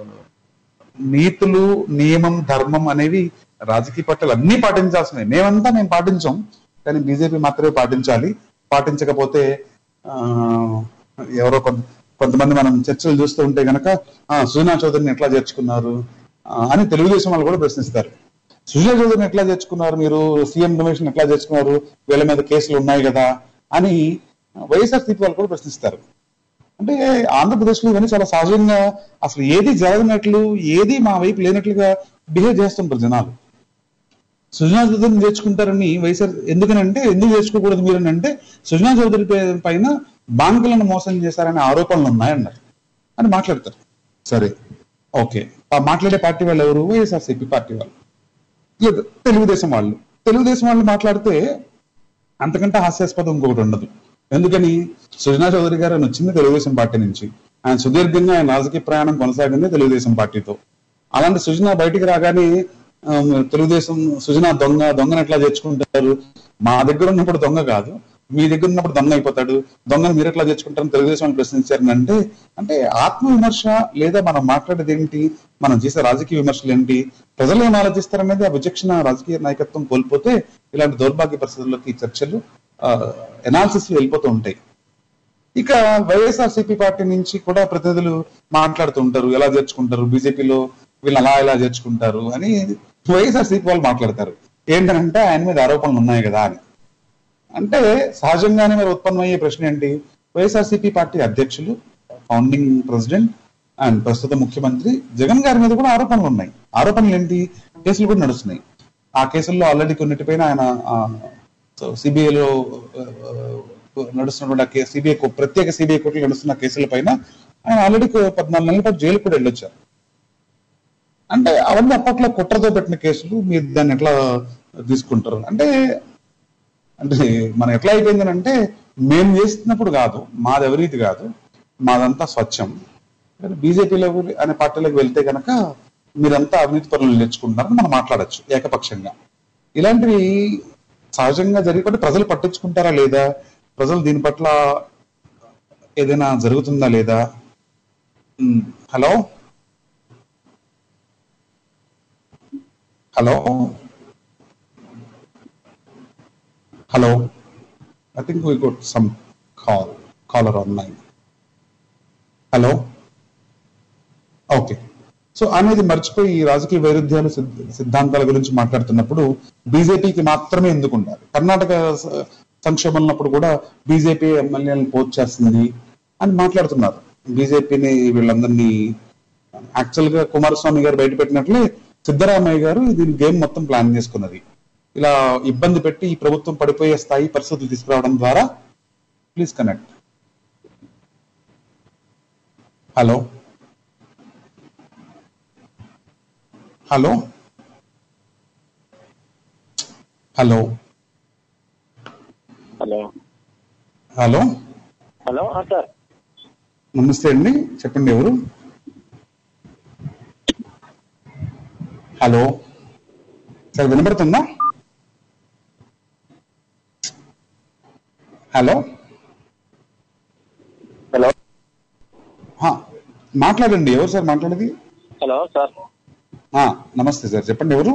నీతులు నియమం ధర్మం అనేవి రాజకీయ పార్టీలు అన్ని పాటించాల్సినవి మేమంతా మేము పాటించాం కానీ బీజేపీ మాత్రమే పాటించాలి పాటించకపోతే ఆ ఎవరో కొంత కొంతమంది మనం చర్చలు చూస్తూ ఉంటే గనక ఆ, సుజనా చౌదరిని ఎట్లా చేర్చుకున్నారు ఆ, అని తెలుగుదేశం వాళ్ళు కూడా ప్రశ్నిస్తారు సుజనా చౌదరిని ఎట్లా చేర్చుకున్నారు మీరు సీఎం రమేష్ ఎట్లా చేర్చుకున్నారు వీళ్ళ మీద కేసులు ఉన్నాయి కదా అని వైఎస్ఆర్సీపీ వాళ్ళు కూడా ప్రశ్నిస్తారు అంటే ఆంధ్రప్రదేశ్ లో ఇవన్నీ చాలా సహజంగా అసలు ఏది జరగనట్లు ఏది మా వైపు లేనట్లుగా బిహేవ్ చేస్తుంటారు జనాలు సుజనా చౌదరిని చేర్చుకుంటారని వైఎస్ఆర్ ఎందుకనంటే ఎందుకు చేర్చుకోకూడదు మీరు అంటే సుజనా చౌదరి పే- పైన బాంకులను మోసం చేశారనే ఆరోపణలు ఉన్నాయన్నారు అని మాట్లాడతారు సరే ఓకే ఆ మాట్లాడే పార్టీ వాళ్ళు ఎవరు వైఎస్ఆర్సీపీ పార్టీ వాళ్ళు లేదు తెలుగుదేశం వాళ్ళు తెలుగుదేశం వాళ్ళు మాట్లాడితే అంతకంటే హాస్యాస్పదం ఇంకొకటి ఉండదు ఎందుకని సుజనా చౌదరి గారు ఆయన వచ్చింది తెలుగుదేశం పార్టీ నుంచి ఆయన సుదీర్ఘంగా ఆయన రాజకీయ ప్రయాణం కొనసాగింది తెలుగుదేశం పార్టీతో అలాంటి సుజనా బయటికి రాగానే ఆ, తెలుగుదేశం సుజనా దొంగ దొంగను ఎట్లా తెచ్చుకుంటారు మా దగ్గర ఉన్నప్పుడు దొంగ కాదు మీ దగ్గర ఉన్నప్పుడు దొంగ అయిపోతాడు దొంగను మీరు ఎట్లా తెచ్చుకుంటారని తెలుగుదేశం వాళ్ళు ప్రశ్నించారని అంటే అంటే ఆత్మ విమర్శ లేదా మనం మాట్లాడేది ఏంటి మనం చేసే రాజకీయ విమర్శలు ఏంటి ప్రజలు ఏం ఆలోచిస్తారనేది ఆ విచక్షణ రాజకీయ నాయకత్వం కోల్పోతే ఇలాంటి దౌర్భాగ్య పరిస్థితుల్లోకి ఈ చర్చలు ఎనాలిసిస్ వెళ్ళిపోతూ ఉంటాయి ఇక వైఎస్ఆర్సీపీ పార్టీ నుంచి కూడా ప్రతినిధులు మాట్లాడుతూ ఉంటారు ఎలా చేర్చుకుంటారు బీజేపీలో వీళ్ళు అలా ఎలా చేర్చుకుంటారు అని వైఎస్ఆర్సీపీ వాళ్ళు మాట్లాడతారు ఏంటంటే ఆయన మీద ఆరోపణలు ఉన్నాయి కదా అని అంటే సహజంగానే మరి ఉత్పన్నమయ్యే ప్రశ్న ఏంటి వైఎస్ఆర్సీపీ పార్టీ అధ్యక్షులు ఫౌండింగ్ ప్రెసిడెంట్ అండ్ ప్రస్తుత ముఖ్యమంత్రి జగన్ గారి మీద కూడా ఆరోపణలు ఉన్నాయి ఆరోపణలు ఏంటి కేసులు కూడా నడుస్తున్నాయి ఆ కేసుల్లో ఆల్రెడీ కొన్నిటిపైన ఆయన సిబిఐలో నడుస్తున్నటువంటి ఆ కేసు సిబిఐ ప్రత్యేక సిబిఐ కోర్టులో నడుస్తున్న కేసుల పైన ఆయన ఆల్రెడీ పద్నాలుగు నెలల పాటు జైలు కూడా వెళ్ళొచ్చారు అంటే అవన్నీ అప్పట్లో కుట్రతో పెట్టిన కేసులు మీరు దాన్ని ఎట్లా తీసుకుంటారు అంటే అంటే మనం ఎట్లా అయిపోయింది అంటే మేము చేస్తున్నప్పుడు కాదు మాది ఎవరీది కాదు మాదంతా స్వచ్ఛం కానీ బీజేపీలో అనే పార్టీలోకి వెళ్తే కనుక మీరంతా అవినీతి పనులు నేర్చుకుంటున్నారని మనం మాట్లాడొచ్చు ఏకపక్షంగా ఇలాంటివి సహజంగా జరిగిపోతే ప్రజలు పట్టించుకుంటారా లేదా ప్రజలు దీని పట్ల ఏదైనా జరుగుతుందా లేదా um, hello hello hello I think we good some call caller online hello okay so అనేది మర్చిపోయి ఈ రాజకీయ వైరుధ్యాలు సిద్ధ- సిద్ధాంతాల గురించి మాట్లాడుతున్నప్పుడు బీజేపీకి మాత్రమే ఎందుకు ఉండాలి కర్ణాటక స- సంక్షోభం ఉన్నప్పుడు కూడా బీజేపీ ఎమ్మెల్యేలను పోస్ట్ చేస్తుంది అని మాట్లాడుతున్నారు బీజేపీని వీళ్ళందరినీ యాక్చువల్ గా కుమారస్వామి గారు బయట పెట్టినట్లే సిద్ధరామయ్య గారు దీని గేమ్ మొత్తం ప్లాన్ చేసుకున్నది ఇలా ఇబ్బంది పెట్టి ఈ ప్రభుత్వం పడిపోయే స్థాయి పరిస్థితులు తీసుకురావడం ద్వారా please connect hello hello hello hello hello hello ఆ, సార్ నమస్తే అండి చెప్పండి ఎవరు హలో సార్ వినపడుతుందా హలో హలో హా, మాట్లాడండి ఎవరు సార్ మాట్లాడేది హలో సార్ ఆ, నమస్తే సార్ చెప్పండి ఎవరు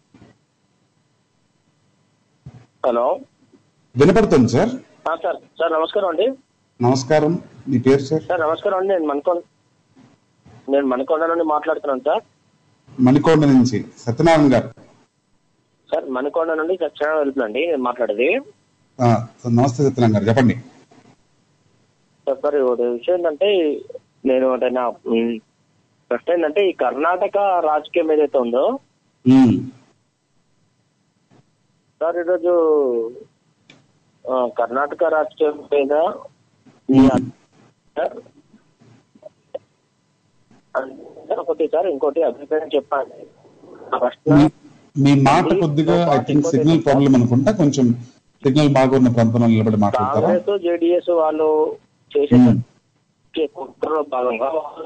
హలో వినపడుతుంది సార్ ఆ, సార్ సార్ నమస్కారం అండి నమస్కారం మీ పేరు సార్ సార్ నమస్కారం అండి నేను మనకొండ నేను మనకొండ నుండి మాట్లాడుతున్నాను సార్ మణికొండ నుంచి సత్యనారాయణ గారు సార్ మనకొండ నుండి సత్యనారాయణ వెళ్తుందండి నేను మాట్లాడేది ఆ, సార్ నమస్తే సత్యనారాయణ గారు చెప్పండి సార్ సార్ ఒకటి విషయం ఏంటంటే నేను అంటే నా ఉమ్, ప్రశ్న ఏంటంటే ఈ కర్ణాటక రాజకీయం ఏదైతే ఉందో ఉమ్, సార్ ఈరోజు ఆ, కర్ణాటక రాజకీయం మీద మీ సార్ సార్, ఒకటి సార్ ఇంకోటి అభిప్రాయం చెప్పండి ఆ ప్రశ్న మీ- మీ మాట కొద్దిగా ఐ థింక్ సిగ్నల్ ప్రాబ్లం అనుకుంటా కొంచెం సిగ్నల్ బాగున్న ప్రాంతంలో నిలబడి మాట్లాడతారా కాంగ్రెస్ జేడిఎస్ వాళ్ళు చేసే ఉమ్, కుట్రలో భాగంగా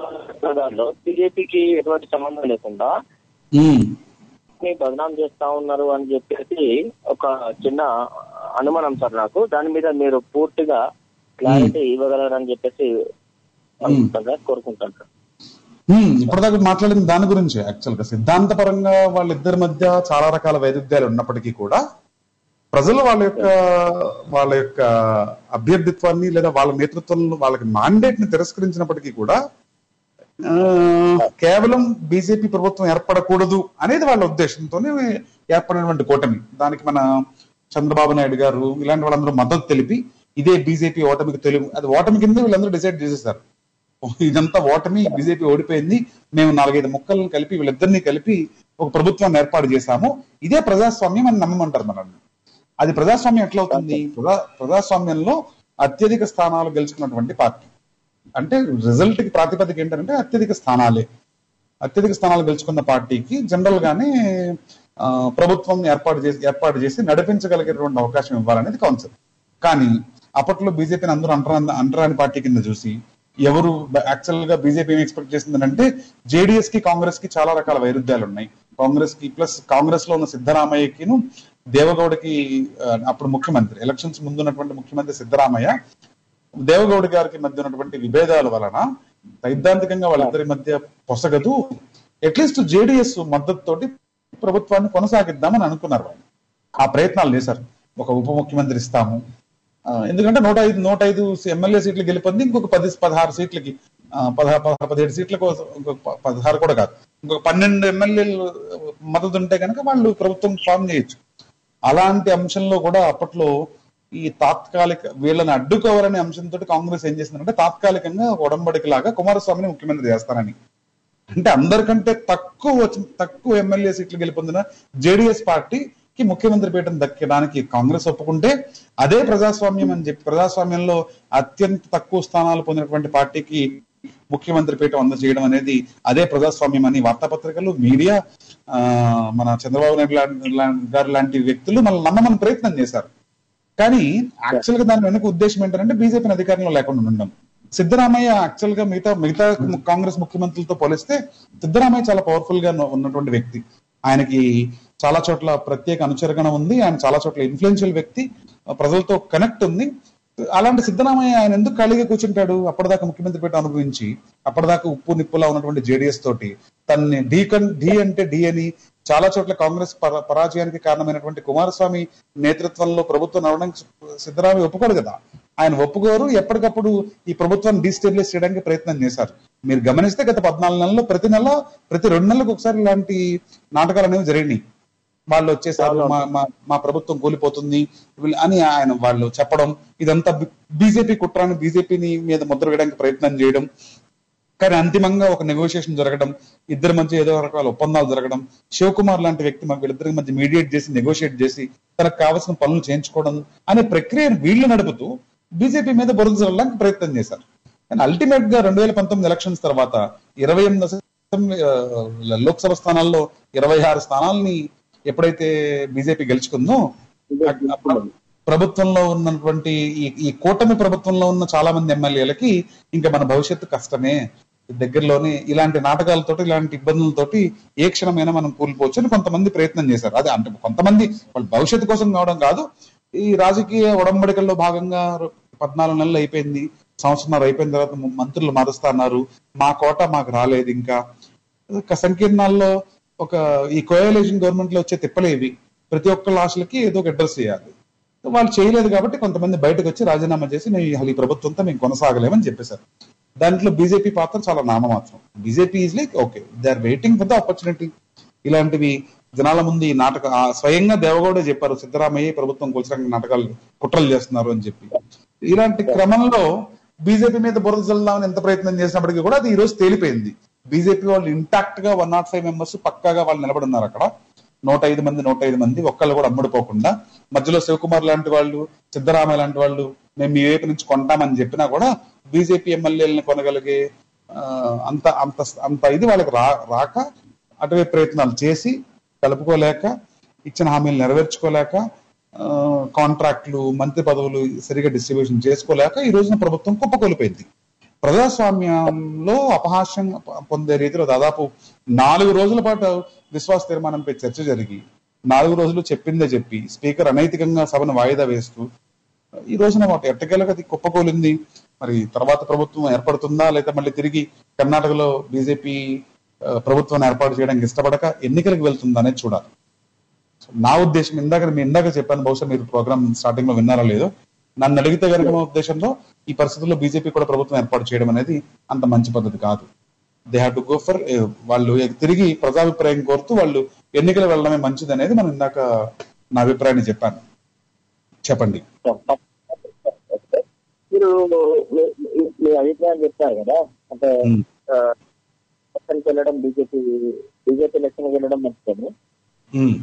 దానిలో బీజేపీకి ఎటువంటి సంబంధం లేకుండా ఉమ్, ని బదనాం చేస్తా ఉన్నారు అని చెప్పేసి ఒక చిన్న అనుమానం సార్ నాకు దాని మీద మీరు పూర్తిగా క్లారిటీ ఇవ్వగలరని చెప్పేసి అనుకుంటాను సార్ కోరుకుంటాను సార్ ఉమ్, ఇప్పటిదాకా మాట్లాడిన దాని గురించి యాక్చువల్ గా సిద్ధాంతపరంగా వాళ్ళిద్దరి మధ్య చాలా రకాల వైరుధ్యాలు ఉన్నప్పటికీ కూడా ప్రజలు వాళ్ళ యొక్క వాళ్ళ యొక్క అభ్యర్థిత్వాన్ని లేదా వాళ్ళ నేతృత్వంలో వాళ్ళకి మాండేట్ ని తిరస్కరించినప్పటికీ కూడా ఆ, కేవలం బీజేపీ ప్రభుత్వం ఏర్పడకూడదు అనేది వాళ్ళ ఉద్దేశంతోనే ఏర్పడినటువంటి కూటమి దానికి మన చంద్రబాబు నాయుడు గారు ఇలాంటి వాళ్ళందరూ మద్దతు తెలిపి ఇదే బీజేపీ ఓటమికి తెలుగు అది ఓటమి కింద వీళ్ళందరూ డిసైడ్ చేసేసారు ఇదంతా ఓటమి బీజేపీ ఓడిపోయింది మేము నాలుగైదు ముక్కలను కలిపి వీళ్ళిద్దరిని కలిపి ఒక ప్రభుత్వాన్ని ఏర్పాటు చేశాము ఇదే ప్రజాస్వామ్యం అని నమ్మమంటారు మనల్ని అది ప్రజాస్వామ్యం ఎట్లా అవుతుంది ప్రజా ప్రజాస్వామ్యంలో అత్యధిక స్థానాలు గెలుచుకున్నటువంటి పార్టీ అంటే రిజల్ట్ కి ప్రాతిపదిక ఏంటంటే అత్యధిక స్థానాలే అత్యధిక స్థానాలు గెలుచుకున్న పార్టీకి జనరల్ గానే ఆ, ప్రభుత్వం ఏర్పాటు చేసి ఏర్పాటు చేసి నడిపించగలిగేటువంటి అవకాశం ఇవ్వాలనేది కాన్సెప్ట్ కానీ అప్పట్లో బీజేపీని అందరూ అంటరాని అంటరాని పార్టీ కింద చూసి ఎవరు యాక్చువల్ గా బీజేపీ ఏం ఎక్స్పెక్ట్ చేసిందంటే జేడీఎస్ కి కాంగ్రెస్ కి చాలా రకాల వైరుధ్యాలు ఉన్నాయి కాంగ్రెస్ కి ప్లస్ కాంగ్రెస్ లో ఉన్న సిద్ధరామయ్యకిను దేవగౌడకి ఆ, అప్పుడు ముఖ్యమంత్రి ఎలక్షన్స్ ముందు ఉన్నటువంటి ముఖ్యమంత్రి సిద్ధరామయ్య దేవగౌడ గారికి మధ్య ఉన్నటువంటి విభేదాల వలన సైద్ధాంతికంగా వాళ్ళిద్దరి మధ్య పొసగదు అట్లీస్ట్ జేడీఎస్ మద్దతుతోటి ప్రభుత్వాన్ని కొనసాగిద్దామని అనుకున్నారు వాళ్ళు ఆ ప్రయత్నాలు చేశారు ఒక ఉప ముఖ్యమంత్రి ఇస్తాము ఆ, ఎందుకంటే నూట ఐదు నూట ఐదు ఎమ్మెల్యే సీట్లు గెలిపొంది ఇంకొక పది పదహారు సీట్లకి ఆ, పదహారు పదహారు పదిహేడు సీట్లకు ఇంకొక ప- పదహారు కూడా కాదు ఇంకొక పన్నెండు ఎమ్మెల్యేలు మద్దతు ఉంటే కనుక వాళ్ళు ప్రభుత్వం ఫామ్ చేయొచ్చు అలాంటి అంశంలో కూడా అప్పట్లో ఈ తాత్కాలిక వీళ్ళని అడ్డుకోవాలనే అంశంతో కాంగ్రెస్ ఏం చేసిందంటే తాత్కాలికంగా ఒక ఉడంబడిక లాగా కుమారస్వామిని ముఖ్యమంత్రి చేస్తానని అంటే అందరికంటే తక్కువ వచ్చి- తక్కువ ఎమ్మెల్యే సీట్లు గెలుపొందిన జేడీఎస్ పార్టీకి ముఖ్యమంత్రి పీఠం దక్కడానికి కాంగ్రెస్ ఒప్పుకుంటే అదే ప్రజాస్వామ్యం అని చెప్పి ప్రజాస్వామ్యంలో అత్యంత తక్కువ స్థానాలు పొందినటువంటి పార్టీకి ముఖ్యమంత్రి పీఠం అందజేయడం అనేది అదే ప్రజాస్వామ్యం అని వార్తాపత్రికలు మీడియా ఆ, మన చంద్రబాబు నాయుడు లాంటి- లా- గారు లాంటి వ్యక్తులు మనల్ని నమ్మమని ప్రయత్నం చేశారు కానీ యాక్చువల్ గా దాని వెనుక ఉద్దేశం ఏంటంటే బీజేపీని అధికారంలో లేకుండా ఉండడం సిద్ధరామయ్య యాక్చువల్ గా మిగతా మిగతా కాంగ్రెస్ ముఖ్యమంత్రులతో పోలిస్తే సిద్ధరామయ్య చాలా పవర్ఫుల్ గా ఉన్న- ఉన్నటువంటి వ్యక్తి ఆయనకి చాలా చోట్ల ప్రత్యేక అనుచరగణ ఉంది ఆయన చాలా చోట్ల ఇన్ఫ్లుయెన్షియల్ వ్యక్తి ప్రజలతో కనెక్ట్ ఉంది అలాంటి సిద్ధరామయ్య ఆయన ఎందుకు ఖాళీగా కూర్చుంటాడు అప్పటిదాకా ముఖ్యమంత్రి పీఠం అనుభవించి అప్పటిదాకా ఉప్పు నిప్పులా ఉన్నటువంటి జేడీఎస్ తోటి తన్ని ఢీ కన్ ఢీ అంటే ఢీ అని చాలా చోట్ల కాంగ్రెస్ పర- పరాజయానికి కారణమైనటువంటి కుమారస్వామి నేతృత్వంలో ప్రభుత్వం నడవడానికి సిద్ధరామయ్య ఒప్పుకోడు కదా ఆయన ఒప్పుకోరు ఎప్పటికప్పుడు ఈ ప్రభుత్వాన్ని డిస్టెబిలైజ్ చేయడానికి ప్రయత్నం చేశారు మీరు గమనిస్తే గత పద్నాలుగు నెలల్లో ప్రతి నెల ప్రతి రెండు నెలలకు ఒకసారి ఇలాంటి నాటకాలు అనేవి జరిగినాయి వాళ్ళు వచ్చేసారు మా మా- మా ప్రభుత్వం కూలిపోతుంది వీళ్ళు అని ఆయన వాళ్ళు చెప్పడం ఇదంతా బీజేపీ కుట్రాన్ని బీజేపీని మీద ముద్ర వేయడానికి ప్రయత్నం చేయడం కానీ అంతిమంగా ఒక నెగోషియేషన్ జరగడం ఇద్దరి మధ్య ఏదో రకాల ఒప్పందాలు జరగడం శివకుమార్ లాంటి వ్యక్తి మా వీళ్ళిద్దరి మధ్య మీడియేట్ చేసి నెగోషియేట్ చేసి తనకు కావాల్సిన పనులు చేయించుకోవడం అనే ప్రక్రియను వీళ్ళు నడుపుతూ బీజేపీ మీద బురద చల్లడానికి ప్రయత్నం చేశారు కానీ అల్టిమేట్ గా రెండు వేల పంతొమ్మిది ఎలక్షన్స్ తర్వాత ఇరవై ఎనిమిది అసెంబ్లీ, ఆ, లోక్సభ స్థానాల్లో ఇరవై ఆరు స్థానాల్ని ఎప్పుడైతే బీజేపీ గెలుచుకుందో అప్పుడు ప్రభుత్వంలో ఉన్నటువంటి ఈ ఈ కూటమి ప్రభుత్వంలో ఉన్న చాలా మంది ఎమ్మెల్యేలకి ఇంకా మన భవిష్యత్తు కష్టమే దగ్గరలోనే ఇలాంటి నాటకాలతోటి ఇలాంటి ఇబ్బందులతోటి ఏ క్షణమైనా మనం కూలిపోవచ్చు అని కొంతమంది ప్రయత్నం చేశారు అదే అంటే కొంతమంది వాళ్ళ భవిష్యత్తు కోసం కావడం కాదు ఈ రాజకీయ ఒడంబడికల్లో భాగంగా పద్నాలుగు నెలలు అయిపోయింది సంవత్సరం అయిపోయిన తర్వాత మంత్రులు మారుస్తా అన్నారు మా కోట మాకు రాలేదు ఇంకా ఒక సంకీర్ణాల్లో ఒక ఈ కోయలేషన్ గవర్నమెంట్ లో వచ్చే తిప్పలేవి ప్రతి ఒక్క ఆశలకి ఏదో ఒక అడ్రస్ చేయాలి వాళ్ళు చేయలేదు కాబట్టి కొంతమంది బయటకు వచ్చి రాజీనామా చేసి మేము ఈ- ఈ ప్రభుత్వంతో మేము కొనసాగలేమని చెప్పేశారు దాంట్లో బీజేపీ పాత్ర చాలా నామమాత్రం BJP is like okay they are waiting for the opportunity ఇలాంటివి జనాల ముందు ఈ నాటక ఆ స్వయంగా దేవగౌడే చెప్పారు సిద్ధరామయ్య ఈ ప్రభుత్వం కూర్చడానికి నాటకాలు కుట్రలు చేస్తున్నారు అని చెప్పి ఇలాంటి క్రమంలో బీజేపీ మీద బురద చల్దామని ఎంత ప్రయత్నం చేసినప్పటికీ కూడా అది ఈ రోజు తేలిపోయింది బీజేపీ వాళ్ళు ఇంటాక్ట్ గా వన్ నాట్ ఫైవ్ మెంబర్స్ పక్కాగా వాళ్ళు నిలబడున్నారు అక్కడ నూట ఐదు మంది నూట ఐదు మంది ఒక్కళ్ళు కూడా అమ్ముడుపోకుండా మధ్యలో శివకుమార్ లాంటి వాళ్ళు సిద్ధరామయ్య లాంటి వాళ్ళు మేము మీ వైపు నుంచి కొంటామని చెప్పినా కూడా బీజేపీ ఎమ్మెల్యేలను కొనగలిగే ఆ, అంత అంత అంత ఇది వాళ్ళకి రా రాక అటువైపు ప్రయత్నాలు చేసి కలుపుకోలేక ఇచ్చిన హామీలు నెరవేర్చుకోలేక ఆ, కాంట్రాక్ట్లు మంత్రి పదవులు సరిగా డిస్ట్రిబ్యూషన్ చేసుకోలేక ఈ రోజున ప్రభుత్వం కుప్పకొలిపోయింది ప్రజాస్వామ్యంలో అపహాస్యం పొందే రీతిలో దాదాపు నాలుగు రోజుల పాటు విశ్వాస తీర్మానంపై చర్చ జరిగి నాలుగు రోజులు చెప్పిందే చెప్పి స్పీకర్ అనైతికంగా సభను వాయిదా వేస్తూ ఈ రోజున మాకు ఎట్టకేలకు అది కుప్పకూలింది మరి తర్వాత ప్రభుత్వం ఏర్పడుతుందా లేదా మళ్ళీ తిరిగి కర్ణాటకలో బీజేపీ ప్రభుత్వాన్ని ఏర్పాటు చేయడానికి ఇష్టపడక ఎన్నికలకు వెళ్తుందా అనేది చూడాలి సో నా ఉద్దేశం ఇందాక మీ ఇందాక చెప్పాను బహుశా మీరు ప్రోగ్రామ్ స్టార్టింగ్ లో విన్నారా లేదో నన్ను అడిగితే కనుక మా ఉద్దేశంలో ఈ పరిస్థితుల్లో బీజేపీ కూడా ప్రభుత్వం ఏర్పాటు చేయడం అనేది అంత మంచి పద్ధతి కాదు they have to go for వాళ్ళు తిరిగి ప్రజాభిప్రాయం కోరుతూ వాళ్ళు ఎన్నికలు వెళ్ళడమే మంచిది అనేది మనం ఇందాక నా అభిప్రాయాన్ని చెప్పాను చెప్పండి మీరు మీ- మీ- మీ అభిప్రాయం చెప్తారు కదా అంటే ఉమ్. ఎలక్షన్కి వెళ్ళడం బీజేపీ బీజేపీ ఎలక్షన్ వెళ్ళడం మంచిదని ఉమ్.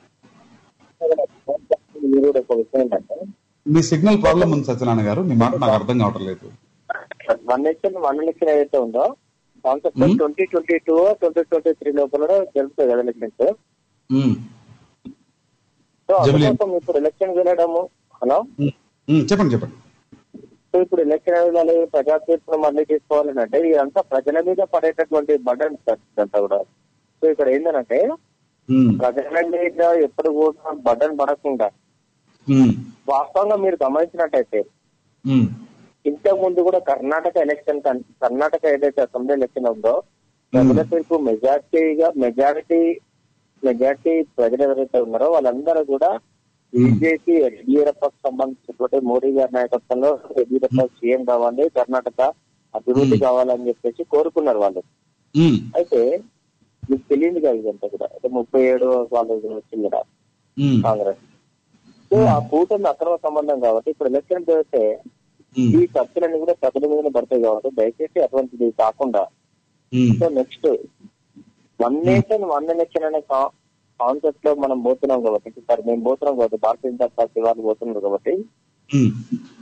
మీరు కూడా ఒక విషయం ఏంటంటే మీ సిగ్నల్ ప్రాబ్లం ఉంది సత్యనారాయణ గారు మీ మాట నాకు అర్థం కావటం లేదు వన్ ఎలక్షన్ వన్ ఎలక్షన్ ఏదైతే ఉందో concept Hmm. Twenty twenty two twenty twenty three లోపల జరుగుతుంది కదా ఎలక్షన్స్ ఉమ్. సో జమిలీ. అందుకోసం ఇప్పుడు ఎలక్షన్ వెళ్ళడము హలో ఉమ్. ఉమ్. చెప్పండి చెప్పండి సో ఇప్పుడు ఎలక్షన్ వెళ్ళాలి ప్రజా తీర్పును మళ్ళీ తీసుకోవాలని అంటే ఇదంతా ప్రజల మీద పడేటటువంటి బటన్ సార్ ఇదంతా కూడా సో ఇక్కడ ఏంటంటే ఉమ్. ప్రజల మీద ఎప్పుడు కూడా బటన్ పడకుండా ఉమ్. వాస్తవంగా మీరు గమనించినట్టయితే ఉమ్. ఇంతకు ముందు కూడా కర్ణాటక ఎలక్షన్ కన్- కర్ణాటక ఏదైతే అసెంబ్లీ ఎలక్షన్ ఉందో ప్రజల తీర్పు మెజార్టీగా మెజారిటీ మెజారిటీ ప్రజలు ఎవరైతే ఉన్నారో వాళ్ళందరూ కూడా బీజేపీ యడ్యూరప్పకు సంబంధించినటువంటి మోడీ గారి నాయకత్వంలో యడ్యూరప్ప సీఎం కావాలి కర్ణాటక అభివృద్ధి కావాలని చెప్పేసి కోరుకున్నారు వాళ్ళు ఉమ్. అయితే మీకు తెలియదు కదా ఇదంతా కూడా అంటే ముప్పై ఏడు వాళ్ళు వచ్చింది కదా ఉమ్. కాంగ్రెస్ సో ఆ కూటమి అక్రమ సంబంధం కాబట్టి ఇప్పుడు ఎలక్షన్ పెడితే ఉమ్. ఈ ఖర్చులన్నీ కూడా ప్రజల మీద పడతాయి కాబట్టి దయచేసి అటువంటిది కాకుండా um. So next one nation one election అనే కాన్సెప్ట్ లో మనం పోతున్నాం కాబట్టి సార్ మేము పోతున్నాం కాబట్టి భారతీయ జనతా పార్టీ వాళ్ళు పోతున్నారు కాబట్టి ఉమ్.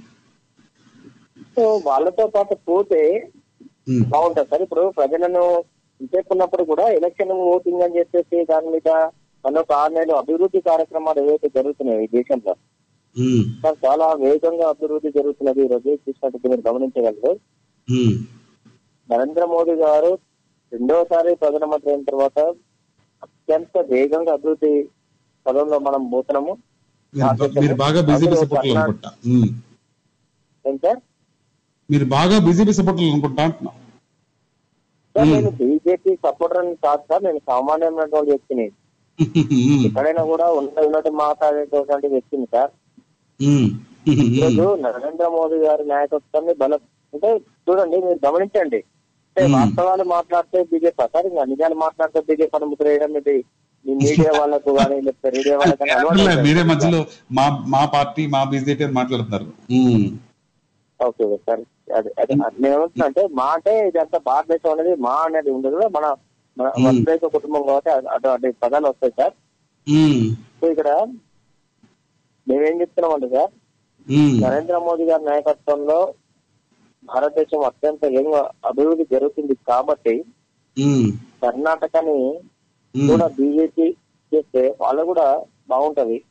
సో వాళ్ళతో పాటు పోతే ఉమ్. బాగుంటుంది సార్ ఇప్పుడు ప్రజలను చెప్పినప్పుడు కూడా ఎలక్షన్ ఓటింగ్ అని చెప్పేసి దాని మీద మన ఒక ఆరు నెలలు అభివృద్ధి కార్యక్రమాలు ఏవైతే జరుగుతున్నాయి ఈ దేశంలో ఉమ్. సార్ చాలా వేగంగా అభివృద్ధి జరుగుతున్నది ఈ రోజు చూసినట్టు మీరు గమనించగలరు ఉమ్. నరేంద్ర మోడీ గారు రెండోసారి ప్రధానమంత్రి అయిన తర్వాత అత్యంత వేగంగా అభివృద్ధి పదంలో మనం పోతున్నాము మీరు- మీరు బాగా బీజేపీ సపోర్ట్లు అనుకుంటా ఉమ్. ఏం సార్ మీరు బాగా బీజేపీ సపోర్ట్లు అనుకుంటా అంటున్నా సార్ నేను బీజేపీ సపోర్టర్ అని కాదు సార్ నేను సామాన్యమైనటువంటి వ్యక్తిని ఉమ్. ఎక్కడైనా కూడా ఉన్న ఉన్నట్టు మాట్లాడేటటువంటి వ్యక్తిని సార్ ఉమ్. ఈరోజు నరేంద్ర మోదీ గారి నాయకత్వాన్ని బలం అంటే చూడండి మీరు గమనించండి అంటే Hmm. వాస్తవాలు మాట్లాడితే బీజేపీ సార్ ఇంకా నిజాలు మాట్లాడితే బీజేపీ అనుమతి వేయడం ఇది ఈ మీడియా వాళ్ళకు కానీ లేకపోతే రేడియో వాళ్ళకి కానీ అలవాటు అట్లే, అయిపోయింది. మీరే మధ్యలో మా మా పార్టీ మా బీజేపీ అని మాట్లాడుతున్నారు ఉమ్. ఓకే సార్ అదే అదే నేను ఏమంటున్నా అంటే మా అంటే ఇదంతా భారతదేశం అనేది మా అనేది ఉండదు మన మన Hmm. వసుదైక కుటుంబం కాబట్టి అటు- అటువంటి పదాలు వస్తాయి సార్ ఉమ్. సో ఇక్కడ మేమేం చెప్తున్నామంటే సార్ ఉమ్. నరేంద్ర మోదీ గారి నాయకత్వంలో భారతదేశం అత్యంత వేగంగా అభివృద్ధి జరుగుతుంది కాబట్టి ఉమ్. కర్ణాటకని ఉమ్. కూడా బీజేపీ చేస్తే వాళ్ళు కూడా బాగుంటది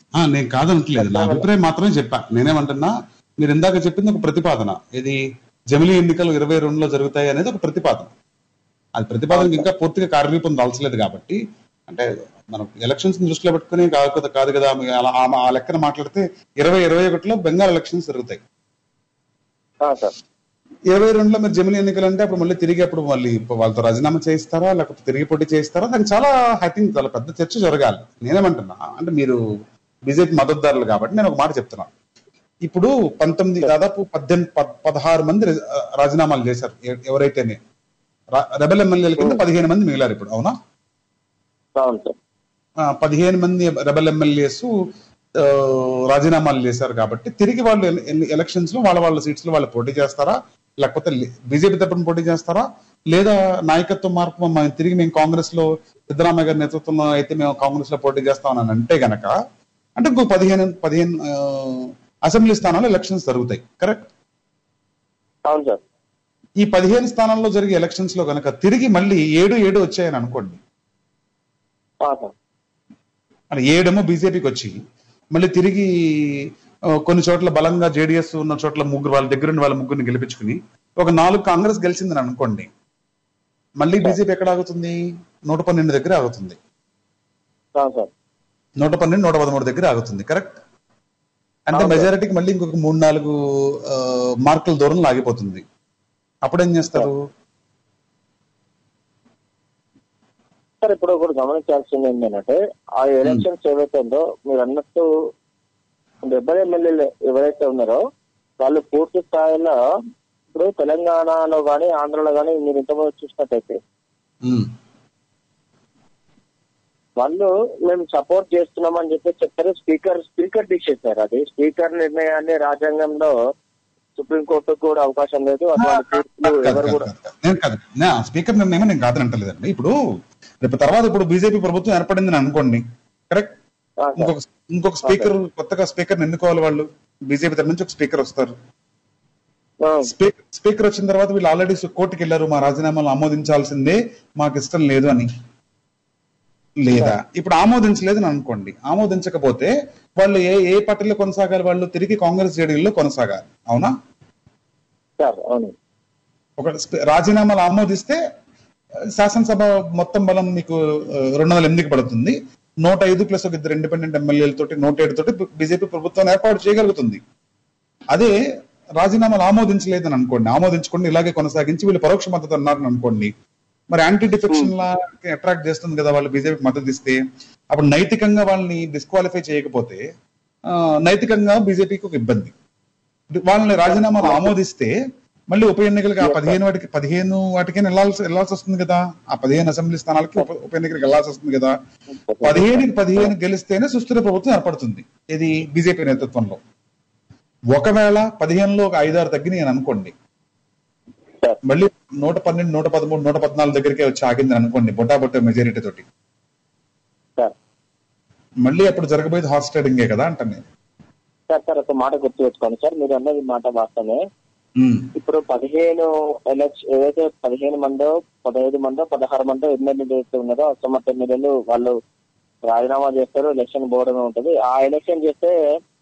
ఆ, నేను కాదనట్లేదు నా అభిప్రాయం మాత్రమే చెప్పా నేనేమంటున్నా మీరు ఇందాక చెప్పింది ఒక ప్రతిపాదన ఇది జమిలీ ఎన్నికలు ఇరవై రెండులో జరుగుతాయి అనేది ఒక ప్రతిపాదన అది ప్రతిపాదనకి ఇంకా పూర్తిగా కార్యరూపం దాల్చలేదు కాబట్టి అంటే మనం ఎలక్షన్స్ దృష్టిలో పెట్టుకుని కాదు కదా కాదు కదా మీ అలా ఆ- ఆ లెక్కన మాట్లాడితే ఇరవై ఇరవై ఒకటిలో బెంగాల్ ఎలక్షన్స్ జరుగుతాయి ఆ, సార్ ఇరవై రెండులో మీరు జమిలీ ఎన్నికలు అంటే అప్పుడు మళ్ళీ తిరిగి అప్పుడు మళ్ళీ వాళ్ళతో రాజీనామా చేయిస్తారా లేకపోతే తిరిగి పోటీ చేయిస్తారా దానికి చాలా ఐ థింక్ చాలా పెద్ద చర్చ జరగాలి నేనేమంటున్నా అంటే మీరు బీజేపీ మద్దతుదారులు కాబట్టి నేను ఒక మాట చెప్తున్నాను ఇప్పుడు పంతొమ్మిది దాదాపు పద్దెనిమిది పద్- పదహారు మంది రి- రాజీనామాలు చేశారు ఎ- ఎవరైతేనే రా- రెబల్ ఎమ్మెల్యేల కింద పదిహేను మంది మిగిలారు ఇప్పుడు అవునా అవును సార్ ఆ, పదిహేను మంది రెబల్ ఎమ్మెల్యేస్ రాజీనామాలు చేశారు కాబట్టి తిరిగి వాళ్ళు ఎలక్షన్స్ లో వాళ్ళ వాళ్ళ సీట్స్ లో వాళ్ళు పోటీ చేస్తారా లేకపోతే బీజేపీ తరపున పోటీ చేస్తారా లేదా నాయకత్వ మార్పు మేము తిరిగి మేము కాంగ్రెస్ లో సిద్ధరామయ్య గారి నేతృత్వంలో అయితే మేము కాంగ్రెస్ లో పోటీ చేస్తామని అంటే గనక అంటే ఇంకో పదిహేను పదిహేను ఆ, అసెంబ్లీ స్థానాలు ఎలక్షన్స్ జరుగుతాయి కరెక్ట్ అవును సార్ ఈ పదిహేను స్థానాల్లో జరిగే ఎలక్షన్స్ లో గనక తిరిగి మళ్ళీ ఏడు ఏడు వచ్చాయని అనుకోండి ఆ, సార్ అంటే ఏడేమో బీజేపీకి వచ్చి మళ్ళీ తిరిగి ఆ, కొన్ని చోట్ల బలంగా జేడీఎస్ ఉన్న చోట్ల ముగ్గురు వాళ్ళ దగ్గర ఉండి వాళ్ళ ముగ్గురిని గెలిపించుకుని ఒక నాలుగు కాంగ్రెస్ గెలిచిందని అనుకోండి మళ్ళీ బీజేపీ ఎక్కడ ఆగుతుంది నూట పన్నెండు దగ్గర ఆగుతుంది అవును సార్ నూట పన్నెండు నూట పదమూడు దగ్గర ఆగుతుంది కరెక్ట్ అంటే అవును. మెజారిటీకి మళ్ళీ ఇంకొక మూడు నాలుగు ఆ, మార్కుల దూరంలో ఆగిపోతుంది అప్పుడు ఏం చేస్తారు సార్ ఇప్పుడు ఒకటి గమనించాల్సింది ఏంటంటే ఆ ఎలక్షన్స్ ఏవైతే ఉందో మీరు అన్నట్టు డెబ్బై ఎమ్మెల్యేలు ఎవరైతే ఉన్నారో వాళ్ళు పూర్తి స్థాయిలో ఇప్పుడు తెలంగాణలో కానీ ఆంధ్రలో కానీ మీరు ఇంతకుముందు చూసినట్టయితే ఉమ్, వాళ్ళు మేము సపోర్ట్ చేస్తున్నామని చెప్పి చెప్తారు స్పీకర్ స్పీకర్ తీసేశారు అది స్పీకర్ నిర్ణయాన్ని రాజ్యాంగంలో సుప్రీంకోర్టు కూడా అవకాశం లేదు అటువంటి తీర్పులు కాదు, ఎవరు కాదు, కూడా కాదు. నేను కాదు నా స్పీకర్ నిర్ణయం నేను కాదనంటలేదండి ఇప్పుడు రేపు తర్వాత ఇప్పుడు బీజేపీ ప్రభుత్వం ఏర్పడిందని అనుకోండి కరెక్ట్ ఆ, సార్. ఇంకొక ఇంకొక స్పీకర్ కొత్తగా స్పీకర్ ఎన్నుకోవాలి వాళ్ళు బీజేపీ తరఫు నుంచి ఒక స్పీకర్ వస్తారు ఆ, స్పీకర్ స్పీకర్ వచ్చిన తర్వాత వీళ్ళు ఆల్రెడీ కోర్టుకి వెళ్ళారు మా రాజీనామాలు ఆమోదించాల్సిందే మాకు ఇష్టం లేదు అని లేదా ఇప్పుడు ఆమోదించలేదని అనుకోండి ఆమోదించకపోతే వాళ్ళు ఏ ఏ పార్టీలో కొనసాగాలి వాళ్ళు తిరిగి కాంగ్రెస్ జేడీలో కొనసాగాలి అవునా సార్ అవును ఒక స్పీ- రాజీనామాలు ఆమోదిస్తే ఆ, శాసనసభ మొత్తం బలం మీకు ఆ, రెండు వందల ఎనిమిదికి పడుతుంది నూట ఐదు ప్లస్ ఒక ఇద్దరు ఇండిపెండెంట్ ఎమ్మెల్యేలతోటి నూట ఏడు తోటి బీజేపీ ప్రభుత్వం ఏర్పాటు చేయగలుగుతుంది అదే రాజీనామాలు ఆమోదించలేదని అనుకోండి ఆమోదించుకోండి ఇలాగే కొనసాగించి వీళ్ళు పరోక్ష మద్దతు అన్నారని అనుకోండి మరి యాంటీ డిఫెక్షన్ లా అట్రాక్ట్ చేస్తుంది కదా వాళ్ళు బీజేపీకి మద్దతు ఇస్తే అప్పుడు నైతికంగా వాళ్ళని డిస్క్వాలిఫై చేయకపోతే ఆ, నైతికంగా బీజేపీకి ఒక ఇబ్బంది వాళ్ళని రాజీనామాలు ఆమోదిస్తే మళ్ళీ ఉప ఎన్నికలకి ఆ పదిహేను వాటికి పదిహేను వాటికి వెళ్ళాల్సి వెళ్ళాల్సి వస్తుంది కదా ఆ పదిహేను అసెంబ్లీ స్థానాలకి ఉప ఉప ఎన్నికలకు వెళ్ళాల్సి వస్తుంది కదా పదిహేనుకి పదిహేను గెలిస్తేనే సుస్థిర ప్రభుత్వం ఏర్పడుతుంది ఇది బీజేపీ నేతృత్వంలో ఒకవేళ పదిహేనులో ఒక ఐదారు తగ్గినాయి అని అనుకోండి సార్ మళ్ళీ నూట పన్నెండు నూట పదమూడు నూట పద్నాలుగు దగ్గరికే వచ్చి ఆగింది అనుకోండి బొట్టా బొట్ట మెజారిటీ తోటి సార్ మళ్ళీ అప్పుడు జరగబోయేది హార్స్ ట్రేడింగే కదా అంటాను నేను సార్ సార్ ఒక మాట గుర్తు పెట్టుకోండి సార్ మీరు అన్నది మాట వాస్తవమే ఉమ్, ఇప్పుడు పదిహేను ఎలక్షన్ ఏదైతే పదిహేను మందో పదహైదు మందో పదహారు మందో ఎమ్మెల్యేలు ఏదైతే ఉన్నారో అసమర్థ ఎమ్మెల్యేలు వాళ్ళు రాజీనామా చేస్తారు ఎలక్షన్ పోవడమే ఉంటది ఆ ఎలక్షన్ చేస్తే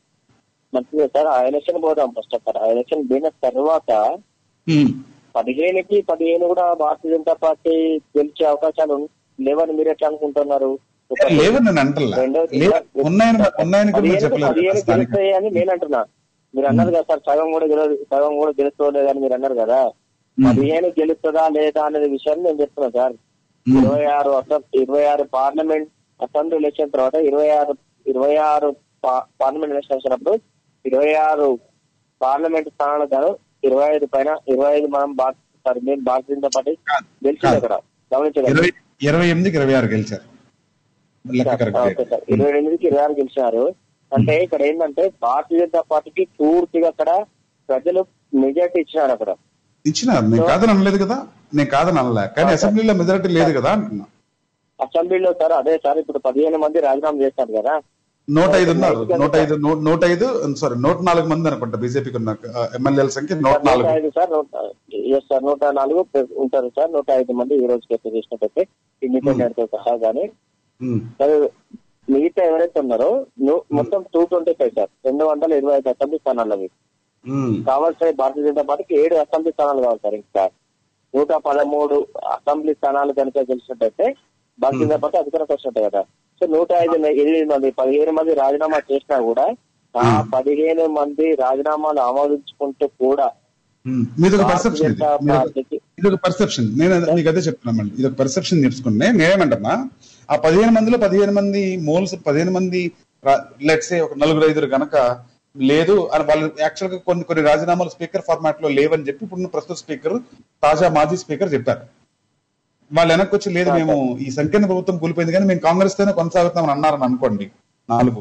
మంచిదే సార్ ఆ ఎలక్షన్ పోదాం ఫస్ట్ ఆఫ్ ఆల్ ఆ ఎలక్షన్ పోయిన తర్వాత ఉమ్. పదిహేనుకి పదిహేను కూడా భారతీయ జనతా పార్టీ గెలిచే అవకాశాలు ఉన్- లేవని మీరు ఎట్లా అనుకుంటున్నారు ఒకటి. లేవని నేను అంటలే రెండోది లేవు. ఉన్నాయని ఉన్నాయని కూడా నేను పదిహేను చెప్పలేదు పదిహేను స్థానిక గెలుస్తాయి అని నేను అంటున్నా మీరు అన్నారు కదా సార్ సగం కూడా గెలవదు సగం కూడా గెలుస్తలేదు అని మీరు అన్నారు కదా ఉమ్. పదిహేను గెలుస్తుందా లేదా అనేది విషయాన్ని నేను చెప్తున్నా సార్ ఉమ్. ఇరవై ఆరు అసెం- ఇరవై ఆరు పార్లమెంట్ అసెంబ్లీ ఎలక్షన్ తర్వాత ఇరవై ఆరు ఇరవై ఆరు పా- పార్లమెంట్ ఎలక్షన్ వచ్చినప్పుడు ఇరవై ఆరు పార్లమెంట్ స్థానాలకు గాను ఇరవై ఐదు పైన ఇరవై ఐదు మనం భారత సారీ మేము భారతీయ జనతా పార్టీ కాదు. గెలిచింది కాదు. అక్కడ గమనించగలరు ఇరవై ఇరవై ఎనిమిదికి ఇరవై ఆరు గెలిచారు లెక్క ఓకే కరెక్ట్ సార్ ఇరవై ఎనిమిదికి ఇరవై ఆరు గెలిచారు అంటే ఇక్కడ ఏంటంటే భారతీయ జనతా పార్టీకి పూర్తిగా అక్కడ ప్రజలు మెజార్టీ ఇచ్చినారు అక్కడ ఇచ్చినారు నేను కాదని అనలేదు కదా నేను కాదని అనలే కానీ అసెంబ్లీలో మెజారిటీ లేదు కదా అంటున్నా అసెంబ్లీలో సార్ అదే సార్ ఇప్పుడు పదిహేను మంది రాజీనామా చేశారు కదా నూట ఐదు ఉన్నారు నూట ఐదు నూ- నూట ఐదు సారీ నూట నాలుగు మంది అనుకుంటా బీజేపీకి ఉన్న ఎమ్మెల్యేల సంఖ్య నూట నూట నాలుగు ఐదు సార్ నూట ఎస్ సార్ నూట నాలుగు ప్ర- ఉంటారు సార్ నూట ఐదు మంది ఈ రోజుకి అయితే చేసినట్టయితే ఇండిపెండెంట్ తో సహా కానీ ఉమ్. మరి మిగతా ఎవరైతే ఉన్నారో ను- మొత్తం టూ ట్వంటీ ఫైవ్ సార్ రెండు వందల ఇరవై ఐదు అసెంబ్లీ స్థానాలు అవి ఉమ్, కావాల్సిన భారతీయ జనతా పార్టీకి ఏడు అసెంబ్లీ స్థానాలు కావాలి సార్ ఇంకా నూట పదమూడు అసెంబ్లీ స్థానాలు కనుక గెలిచినట్టయితే భారతీయ జనతా పార్టీ అధికారంకి వచ్చినట్టు కదా సో నూట ఐదు ఎనిమిది మంది పదిహేను మంది రాజీనామా చేసినా కూడా ఆ పదిహేను మంది రాజీనామాలు ఆమోదించుకుంటూ కూడా ఉమ్. మీది ఒక భారతీయ పర్సెప్షన్ జనతా పార్టీకి ఇది ఒక పర్సెప్షన్ నేను అదే- మీకు అదే చెప్తున్నామండి ఇది ఒక పర్సెప్షన్ నేర్చుకున్నా నేనేమంటున్నా ఆ పదిహేను మందిలో పదిహేను మంది మోల్స్ పదిహేను మంది లెట్స్ ఒక నలుగురు ఐదుగురు గనక లేదు అని వాళ్ళు యాక్చువల్ గా కొన్ని కొన్ని రాజీనామాలు స్పీకర్ ఫార్మాట్ లో లేవని చెప్పి ఇప్పుడు ప్రస్తుత స్పీకర్ తాజా మాజీ స్పీకర్ చెప్పారు వాళ్ళు వెనక్కి వచ్చి లేదు మేము ఈ సంకీర్ణ ప్రభుత్వం కూలిపోయింది కానీ మేము కాంగ్రెస్ తోనే కొనసాగుతామని అన్నారని అనుకోండి నాలుగు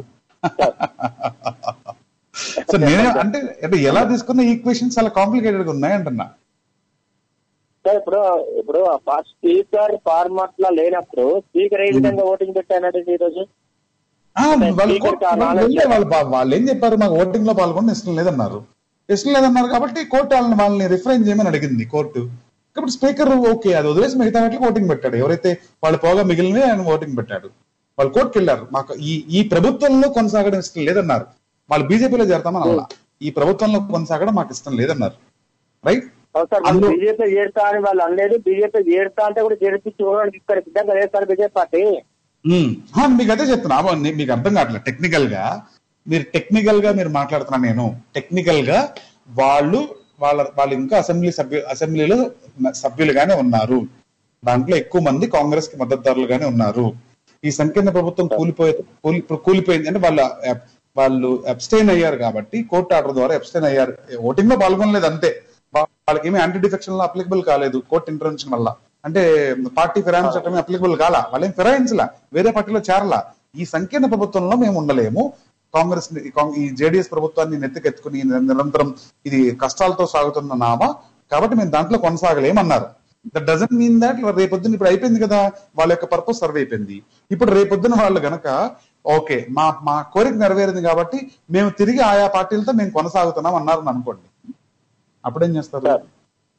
సో నేనే అంటే అంటే ఎలా తీసుకున్న ఈక్వేషన్స్ చాలా కాంప్లికేటెడ్ గా ఉన్నాయి అంటున్నా సార్ ఇప్పుడు ఇప్పుడు ఆ స్పీకర్ ఫార్మాట్ లో లేనప్పుడు స్పీకర్ ఏ విధంగా ఓటింగ్ పెట్టానంటే ఈ రోజు ఆ, వాళ్ళు స్పీకర్ కోర్టు- కా- వాళ్ళు వెళ్ళే వాళ్ళు బా- వాళ్ళు ఏం చెప్పారు మాకు ఓటింగ్ లో పాల్గొని ఇష్టం లేదన్నారు ఇష్టం లేదన్నారు కాబట్టి కోర్టు వాళ్ళని వాళ్ళని రిఫరెన్స్ చేయమని అడిగింది కోర్టు కాబట్టి స్పీకర్ ఓకే అది వదిలేసి మిగతా వాటికి ఓటింగ్ పెట్టాడు ఎవరైతే వాళ్ళు పోగా మిగిలినవి ఆయన ఓటింగ్ పెట్టాడు వాళ్ళు కోర్టుకి వెళ్ళారు మాకు ఈ ఈ ప్రభుత్వంలో కొనసాగడం ఇష్టం లేదన్నారు వాళ్ళు బీజేపీలో చేరతామని అలా ఈ ప్రభుత్వంలో కొనసాగడం మాకు ఇష్టం లేదన్నారు రైట్ అవును సార్ అందులో- బీజేపీ చేరుతా అని వాళ్ళు అనలేదు బీజేపీ చేరుతా అంటే కూడా చేర్పించి చూడడానికి ఇక్కడ సిద్ధంగా లేదు సార్ బీజేపీ పార్టీ ఉమ్. ఆ, మీకు అదే చెప్తున్నా అవ్వ, నీ- మీకు అర్థం కావట్లేదు టెక్నికల్ గా మీరు టెక్నికల్ గా మీరు మాట్లాడుతున్నా నేను టెక్నికల్ గా వాళ్ళు వాళ్ళ వాళ్ళు ఇంకా అసెంబ్లీ సభ్యు అసెంబ్లీలో సభ్యులుగానే ఉన్నారు దాంట్లో ఎక్కువ మంది కాంగ్రెస్ కి మద్దతుదారులుగానే ఉన్నారు ఈ సంకీర్ణ ప్రభుత్వం కూలిపోయే కూలి కూలిపోయింది అంటే వాళ్ళు వాళ్ళు అబ్స్టైన్ అయ్యారు కాబట్టి కోర్టు ఆర్డర్ ద్వారా అబ్స్టైన్ అయ్యారు ఓటింగ్ లో పాల్గొనలేదు అంతే వా- వాళ్ళకి ఏమీ యాంటీ డిఫెక్షన్ లో అప్లికబుల్ కాలేదు కోర్టు ఇంటర్వెన్షన్ వల్ల అంటే పార్టీ ఫిరాయించ చట్టమే అప్లికబుల్ కాలా వాళ్ళేం ఫిరాయించలా వేరే పార్టీలో చేరలా ఈ సంకీర్ణ ప్రభుత్వంలో మేము ఉండలేము కాంగ్రెస్ ని- ఈ కాంగ్- ఈ జేడీఎస్ ప్రభుత్వాన్ని నెత్తికెత్తుకుని నిర- నిరంతరం ఇది కష్టాలతో సాగుతున్న నామా కాబట్టి మేము దాంట్లో కొనసాగలేమన్నారు దట్ డజన్ మీన్ దాట్ రేపొద్దున ఇప్పుడు అయిపోయింది కదా వాళ్ళ యొక్క పర్పస్ సర్వ్ అయిపోయింది ఇప్పుడు రేపొద్దున వాళ్ళు గనక ఓకే మా మా కోరిక నెరవేరింది కాబట్టి మేము తిరిగి ఆయా పార్టీలతో మేము కొనసాగుతున్నాం అన్నారని అనుకోండి అప్పుడేం చేస్తారు సార్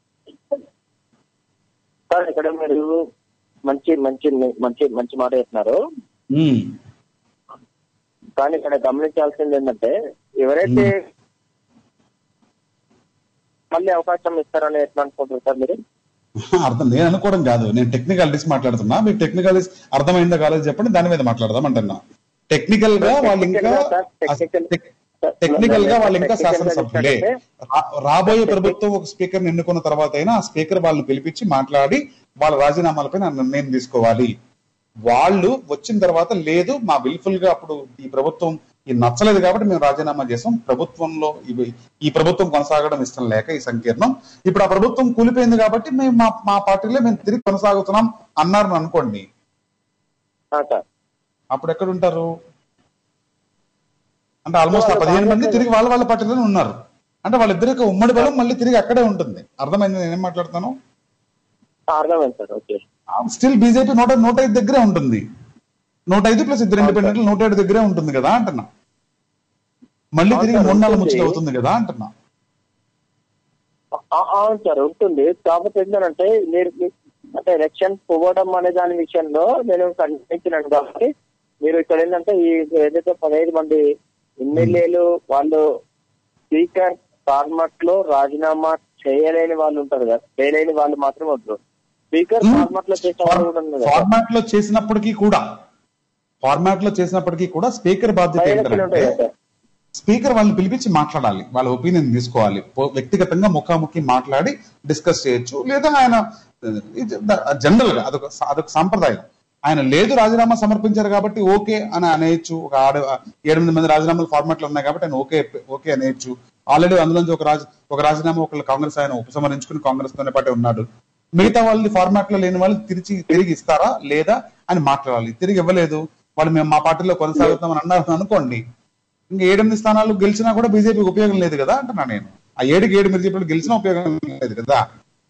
సార్ ఇక్కడ మీరు మంచి మంచి మంచి మంచి మాట చెప్తున్నారు ఉమ్. కానీ ఇక్కడ గమనించాల్సింది ఏంటంటే ఎవరైతే మళ్ళీ అవకాశం ఇస్తారని ఎట్లా అనుకుంటారు సార్ మీరు అర్థం నేను అనుకోవడం కాదు నేను టెక్నికాలిటీస్ మాట్లాడుతున్నా మీకు టెక్నికాలిటీస్ అర్థమైందో కాలేదు చెప్పండి దాని మీద మాట్లాడదాం అంటున్నా టెక్నికల్ గా వాళ్ళు ఇంకా టెక్నికల్ గా వాళ్ళు ఇంకా శాసనసభ్యులే రా- రాబోయే ప్రభుత్వం ఒక స్పీకర్ ఎన్నుకున్న తర్వాత అయినా ఆ స్పీకర్ వాళ్ళని పిలిపించి మాట్లాడి వాళ్ళ రాజీనామాలపైన నిర్ణయం తీసుకోవాలి వాళ్ళు వచ్చిన తర్వాత లేదు మా విల్ఫుల్ గా అప్పుడు ఈ ప్రభుత్వం ఇది నచ్చలేదు కాబట్టి మేము రాజీనామా చేసాం ప్రభుత్వంలో ఇవి ఈ ప్రభుత్వం కొనసాగడం ఇష్టం లేక ఈ సంకీర్ణం ఇప్పుడు ఆ ప్రభుత్వం కూలిపోయింది కాబట్టి మేము మా మా పార్టీలో మేము తిరిగి కొనసాగుతున్నాం అన్నారు అనుకోండి ఆ, సార్ అప్పుడు ఎక్కడ ఉంటారు అంటే ఆల్మోస్ట్ ఆ పదిహేను మంది తిరిగి వాళ్ళ వాళ్ళ పార్టీలోనే ఉన్నారు అంటే వాళ్ళిద్దరి యొక్క ఉమ్మడి బలం మళ్ళీ తిరిగి అక్కడే ఉంటుంది అర్థమైంది నేనేం మాట్లాడుతాను ఆ, అర్థమైంది సార్ ఓకే స్టిల్ బీజేపీ నూట నూట ఐదు దగ్గరే ఉంటుంది నూట ఐదు ప్లస్ ఇద్దరు ఇండిపెండెంట్లు నూట ఏడు దగ్గరే ఉంటుంది కదా అంటున్నా మళ్ళీ అవును తిరిగి సార్, మూడు నెలల ఉంటుంది. ముచ్చట అవుతుంది కదా అంటున్నా ఆ, అవును సార్ ఉంటుంది కాకపోతే ఏంటంటే మీరు మీ- అంటే ఎలక్షన్ పోవడం అనే దాని విషయంలో నేను ఖండించినాను కాబట్టి మీరు ఇక్కడ ఏంటంటే ఈ ఏదైతే పదహైదు మంది ఎమ్మెల్యేలు వాళ్ళు స్పీకర్ ఫార్మాట్ లో రాజీనామా చేయలేని వాళ్ళు ఉంటారు కదా చేయలేని వాళ్ళు మాత్రం వద్దు స్పీకర్ ఫార్మాట్ లో చేసిన వాళ్ళు కూడా ఉన్నారు కదా ఫార్మాట్ లో చేసినప్పటికీ కూడా ఫార్మాట్ లో చేసినప్పటికీ కూడా స్పీకర్ బాధ్యత బై ఎలక్షన్ ఏంటంటే ఉంటాయి కదా స్పీకర్ వాళ్ళని పిలిపించి మాట్లాడాలి వాళ్ళ ఒపీనియన్ తీసుకోవాలి పో- వ్యక్తిగతంగా ముఖాముఖి మాట్లాడి డిస్కస్ చేయొచ్చు లేదా ఆయన జనరల్ గా అదొక అదొక సాంప్రదాయం ఆయన లేదు రాజీనామా సమర్పించారు కాబట్టి ఓకే అని అనేయచ్చు ఒక ఆడ ఎనిమిది మంది రాజీనామాలు ఫార్మాట్ లో ఉన్నాయి కాబట్టి ఆయన ఓకే ఓకే అనేయచ్చు ఆల్రెడీ అందులోంచి ఒక రాజ ఒక రాజీనామా ఒకళ్ళు కాంగ్రెస్ ఆయన ఉపసంహరించుకుని కాంగ్రెస్ తోనే పాటే ఉన్నాడు మిగతా వాళ్ళని ఫార్మాట్ లో లేని వాళ్ళు తిరిగి తిరిగి ఇస్తారా లేదా అని మాట్లాడాలి తిరిగి ఇవ్వలేదు వాళ్ళు మేము మా పార్టీలో కొనసాగుతామని అన్నారు అనుకోండి ఇంకా ఏడెనిమిది స్థానాలు గెలిచినా కూడా బీజేపీకి ఉపయోగం లేదు కదా అంటున్నా నేను ఆ ఏడుకి ఏడు మీరు చెప్పినట్టు గెలిచినా ఉపయోగం లేదు కదా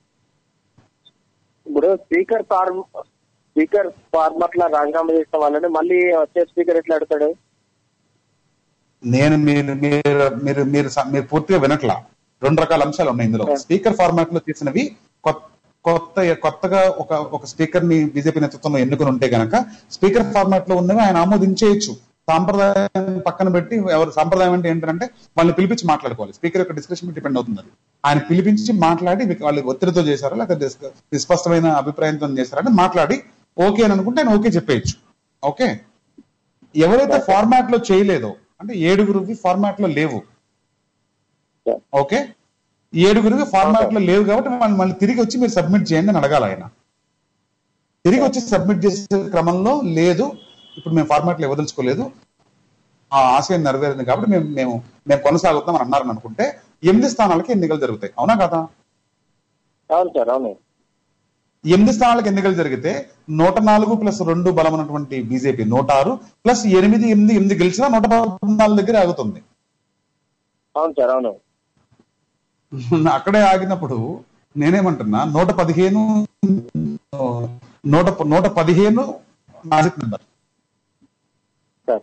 ఇప్పుడు స్పీకర్ ఫార్మ్ స్పీకర్ ఫార్మాట్ లో రాజీనామా చేసిన వాళ్ళని మళ్ళీ వచ్చే స్పీకర్ ఎట్లా అడుగుతాడు నేను మీరు మీరు మీరు మీరు స- మీరు పూర్తిగా వినట్లా రెండు రకాల అంశాలు ఉన్నాయి ఇందులో స్పీకర్ ఫార్మాట్ లో చేసినవి కొత్త కొత్త కొత్తగా ఒక ఒక స్పీకర్ ని బీజేపీ నేతృత్వంలో ఎన్నుకుని ఉంటే గనక స్పీకర్ ఫార్మాట్ లో ఉన్నవి ఆయన ఆమోదించేయచ్చు సాంప్రదాయం పక్కన పెట్టి ఎవరు సాంప్రదాయం అంటే ఏంటంటే వాళ్ళని పిలిపించి మాట్లాడుకోవాలి స్పీకర్ యొక్క డిస్కషన్ డిపెండ్ అవుతుంది అది. ఆయన పిలిపించి మాట్లాడి మీకు వాళ్ళు ఒత్తిడితో చేశారా లేకపోతే డిస్క- విస్పష్టమైన అభిప్రాయంతో చేశారా మాట్లాడి ఓకే అని అనుకుంటే ఆయన ఓకే చెప్పేయచ్చు ఓకే ఎవరైతే ఫార్మాట్ లో చేయలేదో అంటే ఏడుగురువి ఫార్మాట్ లో లేవు ఓకే ఏడుగురికి ఫార్మాట్ లో లేవు కాబట్టి వాళ్ళు మళ్ళీ తిరిగి వచ్చి మీరు సబ్మిట్ చేయండి అని అడగాలి ఆయన తిరిగి వచ్చి సబ్మిట్ చేసే క్రమంలో లేదు ఇప్పుడు మేము ఫార్మాట్ లో ఇవ్వదలుచుకోలేదు ఆ ఆశయం నెరవేరింది కాబట్టి మేము మేము మేము కొనసాగుతాం అని అన్నారని అనుకుంటే ఎనిమిది స్థానాలకి ఎన్నికలు జరుగుతాయి అవునా కదా అవును సార్ అవును ఎనిమిది స్థానాలకు ఎన్నికలు జరిగితే నూట నాలుగు ప్లస్ రెండు బలం ఉన్నటువంటి బీజేపీ నూట ఆరు ప్లస్ ఎనిమిది ఎనిమిది ఎనిమిది గెలిచినా నూట పద్నాలుగు దగ్గర ఆగుతుంది అవును సార్ అవును అక్కడే ఆగినప్పుడు నేనేమంటున్నా నూట పదిహేను నూట నూట పదిహేను మ్యాజిక్ నెంబర్ సార్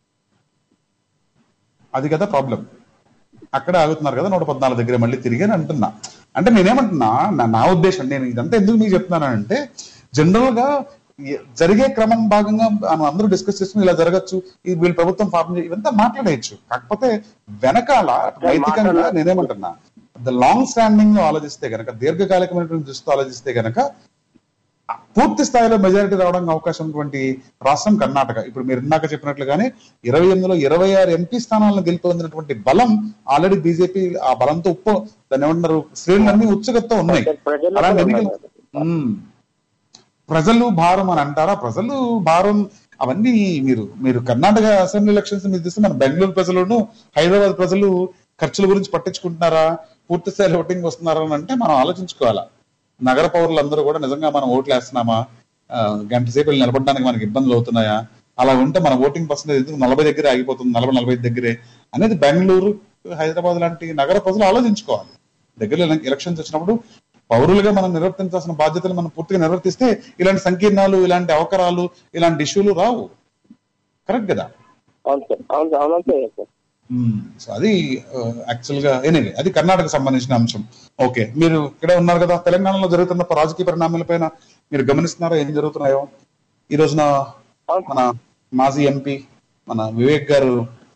అది కదా ప్రాబ్లం అక్కడే ఆగుతున్నారు కదా నూట పద్నాలుగు దగ్గర మళ్ళీ తిరిగి అని అంటున్నా అంటే నేనేమంటున్నా నా- నా ఉద్దేశం నేను ఇదంతా ఎందుకు మీకు చెప్తున్నానంటే జనరల్ గా ఎ- జరిగే క్రమం భాగంగా మనం అందరూ డిస్కస్ చేసుకుని ఇలా జరగచ్చు ఇది వీళ్ళు ప్రభుత్వం ఫార్మ్ చేయ ఇవంతా మాట్లాడేయచ్చు కాకపోతే వెనకాల నైతికంగా మాట్లాడాలి. నేనేమంటున్నా ద లాంగ్ స్టాండింగ్ లో ఆలోచిస్తే గనక దీర్ఘకాలికమైనటువంటి దృష్టితో ఆలోచిస్తే గనక పూర్తి స్థాయిలో మెజారిటీ రావడానికి అవకాశం ఉన్నటువంటి రాష్ట్రం కర్ణాటక ఇప్పుడు మీరు ఇందాక చెప్పినట్లుగానే ఇరవై ఎనిమిదిలో ఇరవై ఆరు ఎంపీ స్థానాలను గెలుపొందినటువంటి బలం ఆల్రెడీ బీజేపీ ఆ బలంతో ఉప్పు దాన్ని ఏమంటారు శ్రేణులన్నీ ఉత్సుకతో ఉన్నాయి ప్రజల్లో అలాంటి కూడా ఎన్నికలు ఉన్నాయి. మ్మ్. ప్రజలు భారం అని అంటారా ప్రజలు భారం అవన్నీ మీరు మీరు కర్ణాటక అసెంబ్లీ ఎలక్షన్స్ మీరు చూస్తే మన బెంగళూరు ప్రజలను హైదరాబాద్ ప్రజలు ఖర్చుల గురించి పట్టించుకుంటున్నారా పూర్తి స్థాయిలో ఓటింగ్ వస్తున్నారా అని అంటే మనం ఆలోచించుకోవాలా నగర పౌరులందరూ కూడా నిజంగా మనం ఓట్లు వేస్తున్నామా ఆ, గంట సేపు వెళ్ళి నిలబడడానికి మనకి ఇబ్బందులు అవుతున్నాయా అలా ఉంటే మన ఓటింగ్ పర్సెంటేజ్ ఎందుకు నలభై దగ్గరే ఆగిపోతుంది నలభై నలభై ఐదు దగ్గరే అనేది బెంగళూరు హైదరాబాద్ లాంటి నగర ప్రజలు ఆలోచించుకోవాలి దగ్గరలో ఎలక్షన్స్ వచ్చినప్పుడు పౌరులుగా మనం నిర్వర్తించాల్సిన బాధ్యతలు మనం పూర్తిగా నిర్వర్తిస్తే ఇలాంటి సంకీర్ణాలు ఇలాంటి అవకరాలు ఇలాంటి ఇష్యూలు రావు కరెక్ట్ కదా అవును సార్ అవును అవును సార్ సో అది యాక్చువల్ గా ఎనీవే అది కర్ణాటక సంబంధించిన అంశం ఓకే మీరు ఇక్కడే ఉన్నారు కదా తెలంగాణలో జరుగుతున్న రాజకీయ పరిణామాలపైన మీరు గమనిస్తున్నారా ఏం జరుగుతున్నాయో ఈ రోజున మన మాజీ ఎంపీ మన వివేక్ గారు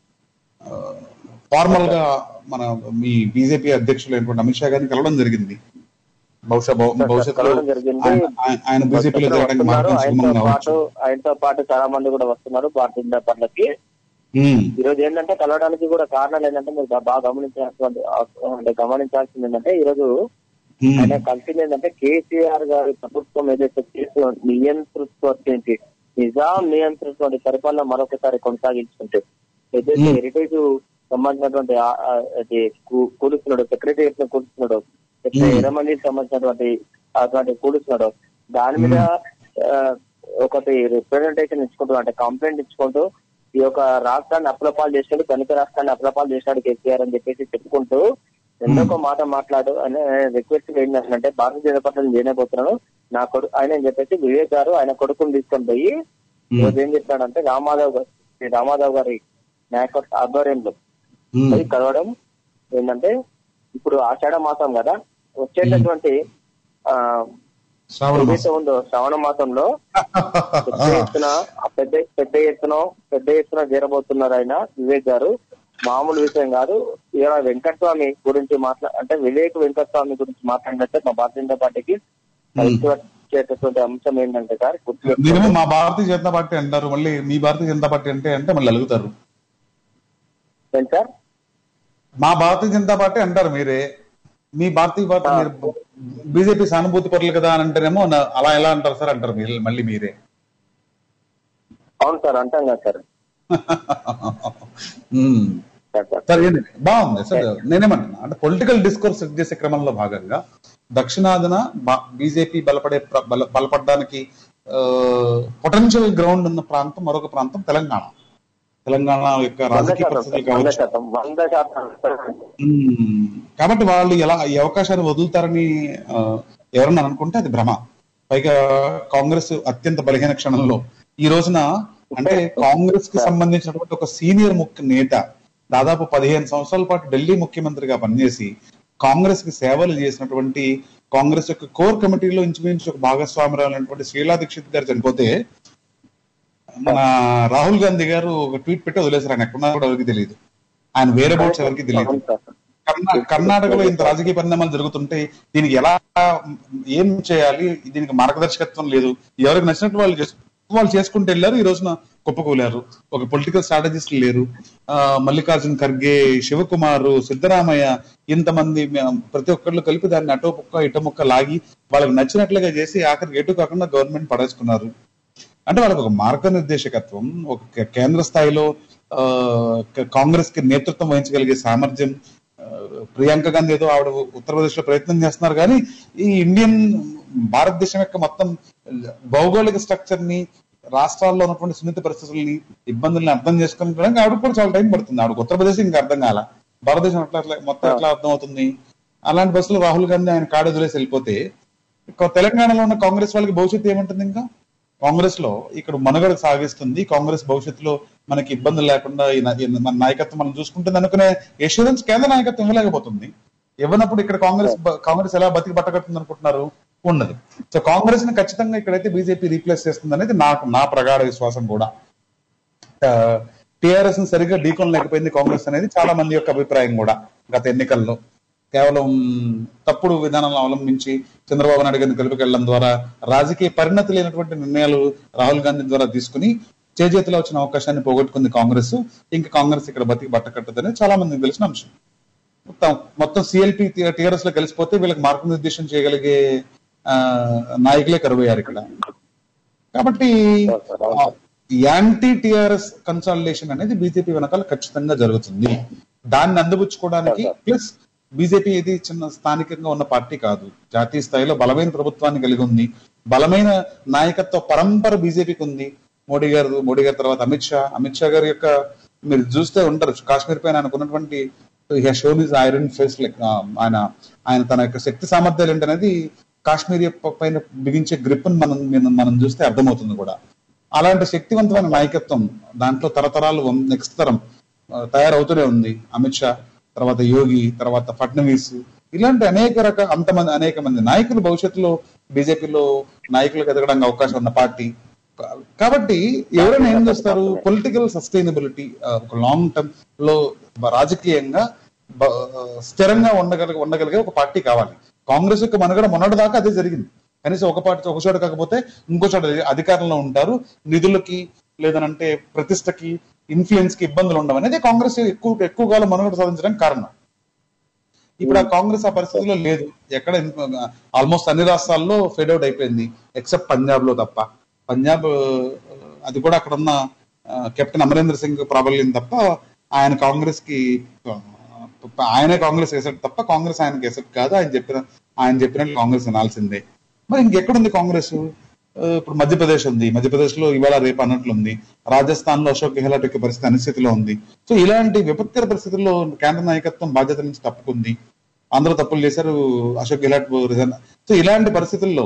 ఫార్మల్ గా మన మీ బీజేపీ అధ్యక్షులు అయినటువంటి అమిత్ షా గారిని కలవడం జరిగింది బహుశా భవ- భవిష్యత్తులో కలవడం జరిగింది. ఆయన- ఆయన- ఆయన బీజేపీలో చేరడానికి వస్తున్నారు. మార్గం ఆయనతో సుగమం పాటు కావచ్చు ఆయనతో పాటు చాలా మంది కూడా వస్తున్నారు భారతీయ జనతా పార్టీకి ఉమ్, ఈ రోజు ఏంటంటే కలవడానికి కూడా కారణాలు ఏంటంటే మీరు బాగా గమనించాల్సిన అంటే గమనించాల్సింది ఏంటంటే ఈ రోజు ఉమ్, ఆయన కలిసింది ఏంటంటే కేసీఆర్ గారి ప్రభుత్వం ఏదైతే చేసిన నియంతృత్వ నిజాం నియంతృత్వ పరిపాలన మరొకసారి కొనసాగించుకుంటే ఏదైతే Hmm. హెరిటేజ్ సంబంధించినటువంటి ఆ- ఆ- అది కూ- కూలుస్తున్నాడు సెక్రటరియట్ ను కూలుస్తున్నాడు Hmm. ఎరమందికి సంబంధించినటువంటి అటువంటి కూలుస్తున్నాడు దాని మీద ఆ, ఒకటి రిప్రజెంటేషన్ ఇచ్చుకుంటూ అంటే కంప్లైంట్ ఇచ్చుకుంటూ ఈ యొక్క రాష్ట్రాన్ని అప్లపాలు చేసినాడు ధనిక రాష్ట్రాన్ని అప్లపాలు చేసినాడు కేసీఆర్ అని చెప్పేసి చెప్పుకుంటూ ఎందుకో మాట మాట్లాడు అనే రిక్వెస్ట్ ఏంటంటే భారతీయ జనతా పార్టీ చేయలేకపోతున్నాను నా కొడుకు ఆయన అని చెప్పేసి వివేక్ గారు ఆయన కొడుకుని తీసుకొని పోయి ఉమ్, ఈరోజు ఏం చెప్తాడంటే రామారావు గారు శ్రీ రామారావు గారి నాయకత్వ ఆధ్వర్యంలో ఉమ్, పోయి కలవడం ఏంటంటే ఇప్పుడు ఆషాఢ మాసం కదా వచ్చేటటువంటి ఆ శ్రావణ మాసం. ఏదైతే ఉందో శ్రావణ మాసంలో పెద్ద ఎత్తున ఆ పెద్ద పెద్ద ఎత్తున పెద్ద ఎత్తున చేరబోతున్నారు ఆయన వివేక్ గారు మామూలు విషయం కాదు ఇలా వెంకటస్వామి గురించి మాట్లా అంటే వివేక్ వెంకటస్వామి గురించి మాట్లాడినట్టే మా భారతీయ జనతా పార్టీకి కలిసి వచ్చేటటువంటి అంశం ఏంటంటే సార్ గుర్తు మీరేమో మా భారతీయ జనతా పార్టీ అంటారు మళ్ళీ మీ భారతీయ జనతా పార్టీ అంటే అంటే మళ్ళీ అలుగుతారు ఏంటి సార్ మా భారతీయ జనతా పార్టీ అంటారు మీరే మీ భారతీయ పార్టీ మీరు బీజేపీ సానుభూతి పరులు కదా అని అంటేనేమో నా- అలా ఎలా అంటారు సార్ అంటారు మీరు మళ్ళీ మీరే అవును సార్ అంటాం కదా సార్ ఉమ్. సార్ సార్ సార్ ఏంటి బాగుంది సార్ నేనేమంటున్నా అంటే పొలిటికల్ డిస్కోర్స్ సెట్ చేసే క్రమంలో భాగంగా దక్షిణాదిన బీజేపీ బలపడే ప్ర- బల- బలపడడానికి పొటెన్షియల్ గ్రౌండ్ ఉన్న ప్రాంతం మరొక ప్రాంతం తెలంగాణ తెలంగాణ యొక్క వంద రాజకీయ శాతం పరిస్థితులు సార్, వంద కావచ్చు శాతం వంద శాతం మ్మ్. కాబట్టి వాళ్ళు ఎలా ఈ అవకాశాన్ని వదులుతారని ఆ, ఎవరన్నా అనుకుంటే అది భ్రమ పైగా కాంగ్రెస్ అత్యంత బలహీన క్షణంలో ఈ రోజున అంటే కాంగ్రెస్ కి సంబంధించినటువంటి ఒక సీనియర్ ముఖ్య నేత దాదాపు పదిహేను సంవత్సరాల పాటు ఢిల్లీ ముఖ్యమంత్రిగా పనిచేసి కాంగ్రెస్ కి సేవలు చేసినటువంటి కాంగ్రెస్ యొక్క కోర్ కమిటీలో ఇంచుమించు ఒక భాగస్వామురాలైనటువంటి శ్రీలా దీక్షిత్ గారు చనిపోతే మన రాహుల్ గాంధీ గారు ఒక ట్వీట్ పెట్టి వదిలేశారు ఆయన ఎక్కడున్నా కూడా ఎవరికి తెలియదు ఆయన వేరే బోట్స్ ఎవరికి తెలియదు అవును సార్ కర్ణా- కర్ణాటకలో ఇంత రాజకీయ పరిణామాలు జరుగుతుంటే దీనికి ఎలా ఏం చేయాలి దీనికి మార్గదర్శకత్వం లేదు ఎవరికి నచ్చినట్టు వాళ్ళు చేసు- వాళ్ళు చేసుకుంటూ వెళ్ళారు ఈ రోజున కుప్పకూలారు ఒక పొలిటికల్ స్ట్రాటజిస్ట్ లేరు ఆ, మల్లికార్జున్ ఖర్గే శివకుమార్ సిద్ధరామయ్య ఇంతమంది మ- ప్రతి ఒక్కళ్ళు కలిపి దాన్ని అటో ముక్క ఇటో ముక్క లాగి వాళ్ళకి నచ్చినట్లుగా చేసి ఆఖరికి ఎటు కాకుండా గవర్నమెంట్ పడేసుకున్నారు అంటే వాళ్ళకి ఒక మార్గనిర్దేశకత్వం ఒక కే- కేంద్ర స్థాయిలో ఆ, క- కాంగ్రెస్ కి నేతృత్వం వహించగలిగే సామర్థ్యం ఆ, ప్రియాంక గాంధీ ఏదో ఆవిడ ఉత్తరప్రదేశ్ లో ప్రయత్నం చేస్తున్నారు కానీ ఈ ఇండియన్ భారతదేశం యొక్క మొత్తం భౌగోళిక స్ట్రక్చర్ ని రాష్ట్రాల్లో ఉన్నటువంటి సున్నిత పరిస్థితుల్ని ఇబ్బందుల్ని అర్థం చేసుకోవడానికి ఆవిడ కూడా చాలా టైం పడుతుంది ఆవిడకి ఉత్తరప్రదేశ్ ఇంకా అర్థం కాల భారతదేశం ఎట్లా ఎట్లా- మొత్తం ఎట్లా అర్థం అవుతుంది అలాంటి బస్సులో రాహుల్ గాంధీ ఆయన కాడు వదిలేసి వెళ్ళిపోతే ఇక తెలంగాణలో ఉన్న కాంగ్రెస్ వాళ్ళకి భవిష్యత్తు ఏముంటుంది ఇంకా కాంగ్రెస్ లో ఇక్కడ మనుగడ సాగిస్తుంది కాంగ్రెస్ భవిష్యత్తులో మనకి ఇబ్బందులు లేకుండా ఈ నా- ఈ మన నాయకత్వం మనం చూసుకుంటుంది అనుకునే ఎష్యూరెన్స్ కేంద్ర నాయకత్వం ఇవ్వలేకపోతుంది ఇవ్వనప్పుడు ఇక్కడ కాంగ్రెస్ బ- కాంగ్రెస్ ఎలా బతికి పట్టగడుతుంది అనుకుంటున్నారు ఉండదు సో కాంగ్రెస్ ని ఖచ్చితంగా ఇక్కడైతే బీజేపీ రీప్లేస్ చేస్తుంది అనేది నాకు నా ప్రగాఢ విశ్వాసం కూడా టిఆర్ఎస్ ని సరిగ్గా ఢీకొన లేకపోయింది కాంగ్రెస్ అనేది చాలా మంది యొక్క అభిప్రాయం కూడా గత ఎన్నికల్లో కేవలం తప్పుడు విధానాలను అవలంబించి చంద్రబాబు నాయుడు గారిని కలిపికెళ్ళడం ద్వారా రాజకీయ పరిణతి లేనటువంటి నిర్ణయాలు రాహుల్ గాంధీ ద్వారా తీసుకుని చేజేతిలో వచ్చిన అవకాశాన్ని పోగొట్టుకుంది కాంగ్రెస్ ఇంకా కాంగ్రెస్ ఇక్కడ బతికి బట్టకట్టదని చాలా మందికి తెలిసిన అంశం మొత్తం మొత్తం సిఎల్పి టిఆర్ఎస్ లో కలిసిపోతే వీళ్ళకి మార్గనిర్దేశం చేయగలిగే ఆ, నాయకులే కరువయ్యారు ఇక్కడ కాబట్టి యాంటీ టిఆర్ఎస్ కన్సాలిడేషన్ అనేది బీజేపీ వెనకాల ఖచ్చితంగా జరుగుతుంది దాన్ని అందిపుచ్చుకోవడానికి ప్లస్ బీజేపీ ఇది చిన్న స్థానికంగా ఉన్న పార్టీ కాదు జాతీయ స్థాయిలో బలమైన ప్రభుత్వాన్ని కలిగి ఉంది బలమైన నాయకత్వ పరంపర బీజేపీకి ఉంది మోడీ గారు మోడీ గారి తర్వాత అమిత్ షా అమిత్ షా గారి యొక్క మీరు చూస్తే ఉంటారు కాశ్మీర్ పైన ఆయనకున్నటువంటి shown is iron face like ఆయన ఆయన తన యొక్క శక్తి సామర్థ్యాలు ఏంటనేది కాశ్మీర్ యొక్క పైన బిగించే గ్రిప్ మనం మనం- మనం చూస్తే అర్థమవుతుంది కూడా అలాంటి శక్తివంతమైన నాయకత్వం దాంట్లో తరతరాలు నెక్స్ట్ తరం ఆ, తయారవుతూనే ఉంది అమిత్ షా తర్వాత యోగి తర్వాత ఫడ్నవీస్ ఇలాంటి అనేక రకాల అంతమంది అనేక మంది నాయకులు భవిష్యత్తులో బీజేపీలో నాయకులకు ఎదగడానికి అవకాశం ఉన్న పార్టీ కా- కాబట్టి ఎవరైనా ఏం చేస్తారు పొలిటికల్ సస్టైనబిలిటీ ఒక లాంగ్ టర్మ్ లో బ- రాజకీయంగా బ- స్థిరంగా ఉండగలిగే ఉండగలిగే ఒక పార్టీ కావాలి కాంగ్రెస్ యొక్క మనగడ మొన్నటి దాకా అదే జరిగింది కనీసం ఒక పార్టీ ఒక చోట కాకపోతే ఇంకో చోట అధికారంలో ఉంటారు నిధులకి లేదనంటే ప్రతిష్టకి ఇన్ఫ్లుయెన్స్ కి ఇబ్బందులు ఉండవు అనేది కాంగ్రెస్ ఎక్కువ ఎక్కువ కాలం మనుగడ సాధించడానికి కారణం ఇప్పుడు ఆ కాంగ్రెస్ ఆ పరిస్థితిలో లేదు ఎక్కడ ఆల్మోస్ట్ అన్ని రాష్ట్రాల్లో ఫెడ్ అవుట్ అయిపోయింది ఎక్సెప్ట్ పంజాబ్ లో తప్ప పంజాబ్ ఆ, అది కూడా అక్కడ ఉన్న ఆ, కెప్టెన్ అమరేంద్ర సింగ్ ప్రాబల్యం తప్ప ఆయన కాంగ్రెస్ కి ఆ, ఆయనే కాంగ్రెస్ వేసాడు తప్ప కాంగ్రెస్ ఆయనకి వేసాడు కాదు ఆయన చెప్పిన ఆయన చెప్పినట్టు కాంగ్రెస్ వినాల్సిందే మరి ఇంకెక్కడుంది కాంగ్రెస్ ఆ, ఇప్పుడు మధ్యప్రదేశ్ ఉంది మధ్యప్రదేశ్ లో ఇవాళ రేపు అన్నట్లు ఉంది రాజస్థాన్ లో అశోక్ గెహ్లాట్ యొక్క పరిస్థితి అనిస్థితిలో ఉంది సో ఇలాంటి విపత్కర పరిస్థితుల్లో కేంద్ర నాయకత్వం బాధ్యత నుంచి తప్పుకుంది అందరూ తప్పులు చేశారు అశోక్ గెహ్లాట్ రిజైన్ సో ఇలాంటి పరిస్థితుల్లో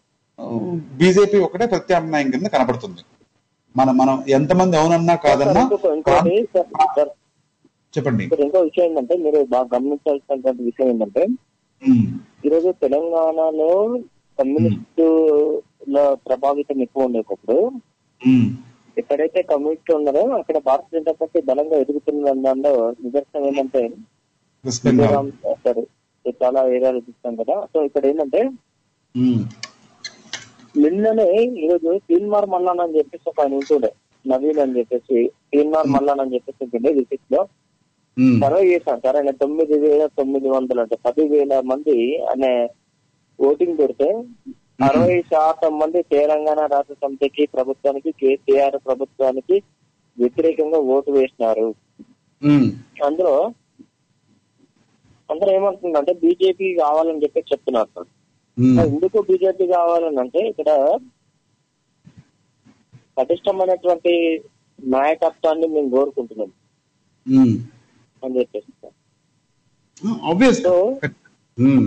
బీజేపీ ఒకటే ప్రత్యామ్నాయం కింద కనపడుతుంది మనం మనం ఎంతమంది అవునన్నా కాదన్నా ఇంకొక- ఇంకోటి సార్, సార్, చెప్పండి ఇక్కడ ఇంకో విషయం ఏంటంటే మీరు బాగా గమనించాల్సినటువంటి విషయం ఏంటంటే ఉమ్, ఈరోజు తెలంగాణలో కమ్యూనిస్టుల ప్రభావితం ఎక్కువ ఉండేటప్పుడు ఉమ్, ఎక్కడైతే కమ్యూనిస్టులు ఉన్నారో అక్కడ భారతీయ జనతా పార్టీ బలంగా ఎదుగుతున్న దానిలో నిదర్శనం ఏంటంటే వెస్ట్ బెంగాల్ మిజోరాం, సరే ఇది చాలా ఏరియాలు చూస్తాం కదా సో ఇక్కడ ఏంటంటే ఉమ్, నిన్ననే ఈరోజు తీన్మార్ మల్లాన్ అని చెప్పేసి ఒక ఆయన ఉంటుండే నవీన్ అని చెప్పేసి తీన్మార్ మల్లాన్ అని చెప్పేసి ఉంటుండే విసిట్ లో ఉమ్, సర్వే చేశాను సార్ ఆయన తొమ్మిది వేల తొమ్మిది వందలు అంటే పది వేల మంది ఆయన ఓటింగ్ పెడితే అరవై శాతం మంది తెలంగాణ రాష్ట్ర సమితికి ప్రభుత్వానికి కేసీఆర్ ప్రభుత్వానికి వ్యతిరేకంగా ఓటు వేసినారు ఉమ్, అందులో అందరూ ఏమంటుందంటే బీజేపీ కావాలని చెప్పి చెప్తున్నారు సార్ ఉమ్, ఎందుకు బీజేపీ కావాలని అంటే ఇక్కడ పటిష్టమైనటువంటి నాయకత్వాన్ని మేము కోరుకుంటున్నాం ఉమ్. అని చెప్పేసి సార్. ఆబ్వియస్ సో ఉమ్,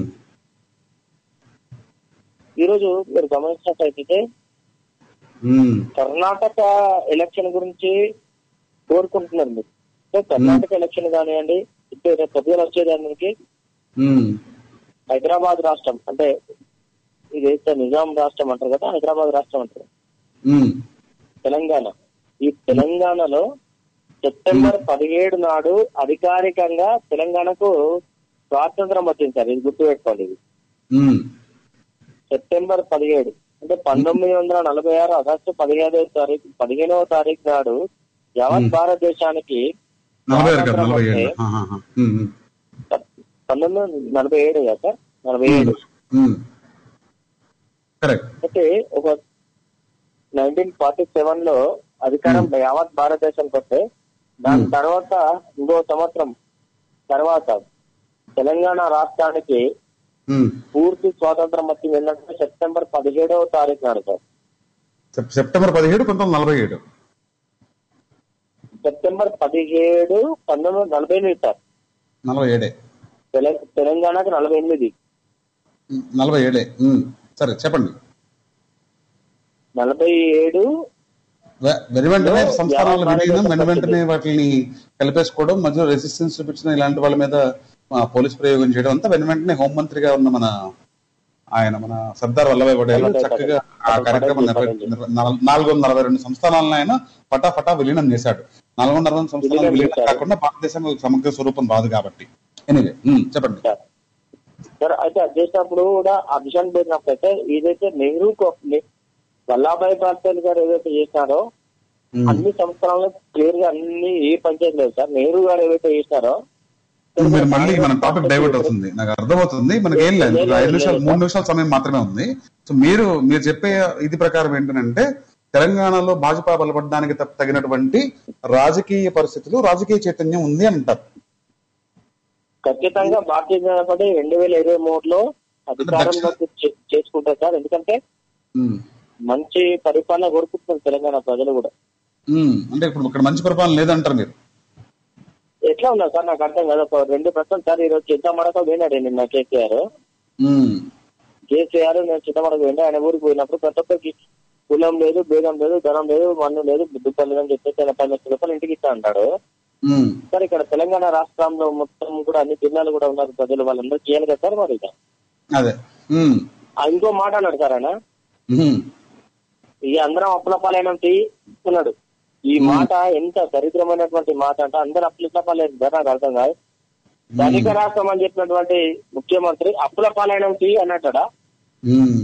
ఈ రోజు మీరు గమనించినట్లయితే ఉమ్, కర్ణాటక ఎలక్షన్ గురించి కోరుకుంటున్నారు మీరు సో కర్ణాటక ఎలక్షన్ కానివ్వండి ఇప్పుడు రేపు పొద్దున వచ్చేదానికి ఉమ్, హైదరాబాద్ రాష్ట్రం అంటే ఇది అయితే నిజాం రాష్ట్రం అంటారు కదా హైదరాబాద్ రాష్ట్రం అంటారు ఉమ్, తెలంగాణ ఈ తెలంగాణలో సెప్టెంబర్ పదిహేడు నాడు అధికారికంగా తెలంగాణకు స్వాతంత్రం వచ్చింది సార్ ఇది గుర్తుపెట్టుకోండి ఇది ఉమ్, సెప్టెంబర్ పదిహేడు అంటే పంతొమ్మిది వందల నలభై ఆరు ఆగస్టు పదిహేడవ తారీఖు పదిహేనవ తారీఖు నాడు యావత్ భారతదేశానికి నలభై ఆరు కదా స్వాతంత్రం నలభై ఏడు వస్తే ఆహాహా, ఉమ్, ఉమ్, పంతొమ్మిది వందల నలభై ఏడు కదా సార్ నలభై ఏడు ఉమ్. కరెక్ట్ అయితే ఒక నైన్టీన్ ఫార్టీ సెవెన్ లో అధికారం యావత్ భారతదేశానికి వస్తే దాని Hmm. తర్వాత ఇంకో సంవత్సరం తర్వాత తెలంగాణ రాష్ట్రానికి ఉమ్. పూర్తి స్వాతంత్రం వచ్చింది ఏంటంటే సెప్టెంబర్ పదిహేడవ తారీఖు నాడు సార్ సెప్- సెప్టెంబర్ పదిహేడు పంతొమ్మిది వందల నలభై ఏడు సెప్టెంబర్ పదిహేడు పంతొమ్మిది వందల నలభై ఎనిమిది సార్ నలభై ఏడే తెల- తెలంగాణకు నలభై ఎనిమిది ఉమ్, నలభై ఏడే ఉమ్, సరే చెప్పండి నలభై ఏడు వె- వెను వెంటనే లో సంస్థానాలు యావత్ విలీనం వెను భారతదేశం వెంటనే వాటిని కలిపేసుకోవడం మధ్యలో రెసిస్టెన్స్ చూపించిన ఇలాంటి వాళ్ళ మీద ఆ, పోలీస్ ప్రయోగం చేయడం అంతా వెను వెంటనే హోంమంత్రిగా ఉన్న మన ఆయన మన సర్దార్ వల్లభాయ్ పటేల్ వల్లభాయ్ చక్కగా పటేల్. ఆ కార్యక్రమం పటేల్ నిర్వ- చేశారు. నిర్వ- నాలుగు నాలుగు వందల నలభై రెండు సంస్థానాలను ఆయన ఫటాఫటా విలీనం చేశాడు నాలుగు వందల అరవై సంస్థానాలు విలీనం విలీనం చేశారు. కాకుండా భారతదేశం ఒక సమగ్ర స్వరూపం రాదు కాబట్టి ఎనివే చెప్పండి సార్ సార్ అయితే అది చేసినప్పుడు కూడా ఆ విషయాన్ని పెట్టినప్పుడు అయితే ఇదైతే నెహ్రూ వల్లాభాయ్ పటేల్ గారు ఏదైతే చేసినారో ఉమ్. అన్ని సంవత్సరాలు క్లియర్ గా అన్ని ఏ పనిచేయలేదు లేదు సార్ నెహ్రూ గారు ఏవైతే చేసినారో ఇప్పుడు మీరు మళ్ళీ మన టాపిక్ డైవర్ట్ అవుతుంది నాకు అర్థమవుతుంది మనకి ఏం లేదు ఇప్పుడు ఐదు నిమిషాలు మూడు నిమిషాల సమయం మాత్రమే ఉంది సో మీరు మీరు చెప్పే ఇది ప్రకారం ఏంటంటే తెలంగాణలో భాజపా బలపడడానికి త- తగినటువంటి రాజకీయ పరిస్థితులు రాజకీయ చైతన్యం ఉంది అని అంటారు ఖచ్చితంగా భారతీయ జనతా పార్టీ రెండు వేల ఇరవై మూడులో అధికారంలోకి చే- చేసుకుంటారు సార్ ఎందుకంటే ఉమ్. మంచి పరిపాలన కోరుకుంటున్నారు తెలంగాణ ప్రజలు కూడా ఉమ్. అంటే ఇప్పుడు ఇక్కడ మంచి పరిపాలన లేదంటారు మీరు ఎట్లా ఉన్నారు సార్ నాకు అర్థం కాదు ఒక రెండు ప్రశ్నలు సార్ ఈరోజు చింతమడక పోయినాడు నిన్న కేసీఆర్ ఉమ్. కేసీఆర్ నేను చింతమడక పోయినా ఆయన ఊరికి పోయినప్పుడు ప్రతి ఒక్కరికి కులం లేదు భేదం లేదు ధనం లేదు మన్ను లేదు దుఃఖం లేదు అని చెప్పేసి ఆయన పది లక్షల రూపాయలు ఇంటికి ఇస్తా అంటాడు ఉమ్. సార్ ఇక్కడ తెలంగాణ రాష్ట్రంలో మొత్తం కూడా అన్ని జిల్లాలు కూడా ఉన్నారు ప్రజలు వాళ్ళందరూ చేయాలి కదా సార్ మరి ఇక అదే ఉమ్. ఆ ఇంకో మాట అన్నాడు సార్ ఆయన ఉమ్. ఇక అందరం అప్పుల పాలైనంటి ఉన్నాడు ఈ మాట ఎంత దరిద్రమైనటువంటి మాట అంటే అందరూ అప్పుల పాలైన సార్ నాకు అర్థం కాదు ధనిక రాష్ట్రం అని చెప్పినటువంటి ముఖ్యమంత్రి అప్పుల పాలైనంటి అన్నట్టడా ఉమ్.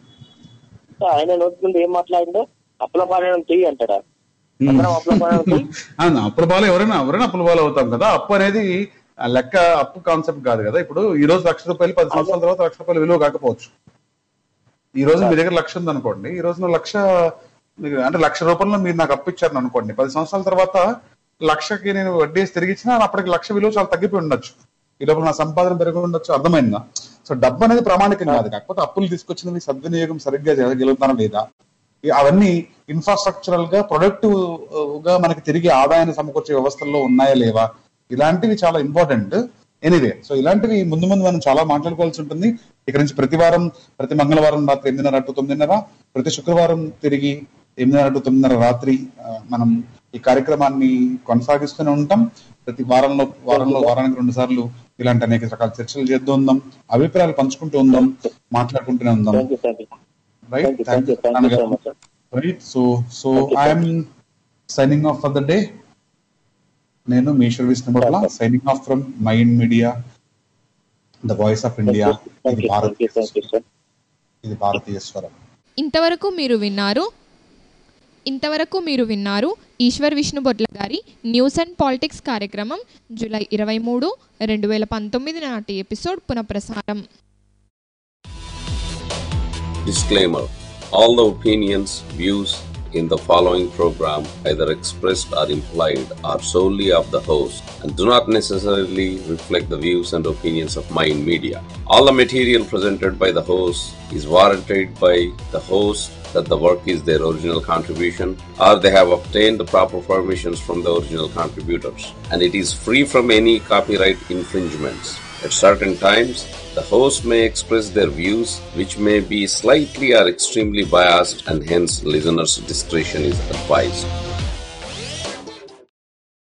ఆయన నోటి నుండి ఏం మాట్లాడిందో అప్పుల పాలైనంటి అంటాడా అందరం అప్పుల పాలైనంటి అవును అప్పుల బాలు ఎవరైనా ఎవరైనా అప్పుల బాలు అవుతాం కదా అప్పు అనేది ఆ లెక్క అప్పు కాన్సెప్ట్ కాదు కదా ఇప్పుడు ఈ రోజు లక్ష రూపాయలు పది సంవత్సరాల తర్వాత లక్ష రూపాయలు విలువ కాకపోవచ్చు ఈ రోజు మీ దగ్గర లక్ష ఉంది అనుకోండి ఈ రోజున లక్ష మీకు అంటే లక్ష రూపాయలు మీరు నాకు అప్పు ఇచ్చారు అనుకోండి పది సంవత్సరాల తర్వాత లక్షకి నేను వడ్డీ వేసి తిరిగి ఇచ్చినా అప్పటికి లక్ష విలువ చాలా తగ్గిపోయి ఉండొచ్చు ఈ లోపల నా సంపాదన పెరిగి ఉండొచ్చు అర్థమైందా సో డబ్బు అనేది ప్రామాణికం కాదు కాకపోతే అప్పులు తీసుకొచ్చినవి సద్వినియోగం సరిగ్గా జరగలుగుతానా లేదా ఈ- అవన్నీ ఇన్ఫ్రాస్ట్రక్చరల్ గా ప్రొడక్టివ్ గా మనకి తిరిగి ఆదాయాన్ని సమకూర్చే వ్యవస్థల్లో ఉన్నాయా లేవా ఇలాంటివి చాలా ఇంపార్టెంట్ ఎనీవే సో ఇలాంటివి ముందు ముందు మనం చాలా మాట్లాడుకోవాల్సి ఉంటుంది ఇక్కడ నుంచి ప్రతి వారం ప్రతి మంగళవారం రాత్రి ఎనిమిదిన్నర టు తొమ్మిదిన్నర ప్రతి శుక్రవారం తిరిగి ఎనిమిదిన్నర టు తొమ్మిదిన్నర రాత్రి ఆ, మనం ఈ కార్యక్రమాన్ని కొనసాగిస్తూనే ఉంటాం ప్రతి వారంలో వారంలో వారానికి రెండు సార్లు ఇలాంటి అనేక రకాల చర్చలు చేస్తూ ఉందాం అభిప్రాయాలు పంచుకుంటూ ఉందాం మాట్లాడుకుంటూనే ఉందాం thank you thank you right thank you thank you thank you so much sir right so so Thank you, sir. I'm signing off for the day నేను మీశ్వర్ Vishnubhotla signing off from mind media the voice of India thank ఇది you thank you thank you భారతీయ sir ఇది భారతీయ స్వరం ఇంతవరకు మీరు విన్నారు ఇంతవరకు మీరు విన్నారు ఈశ్వర్ విష్ణుబొట్ల గారి న్యూస్ అండ్ పాలిటిక్స్ కార్యక్రమం జూలై ఇరవై మూడు రెండు వేల పంతొమ్మిది నాటి ఎపిసోడ్ పునఃప్రసారం Disclaimer All the opinions, views in the following program, either expressed or implied, are solely of the host and do not necessarily reflect the views and opinions of Mind Media. All the material presented by the host is warranted by the host that the work is their original contribution or they have obtained the proper permissions from the original contributors and it is free from any copyright infringements. At certain times, the host may express their views, which may be slightly or extremely biased, and hence listeners' discretion is advised.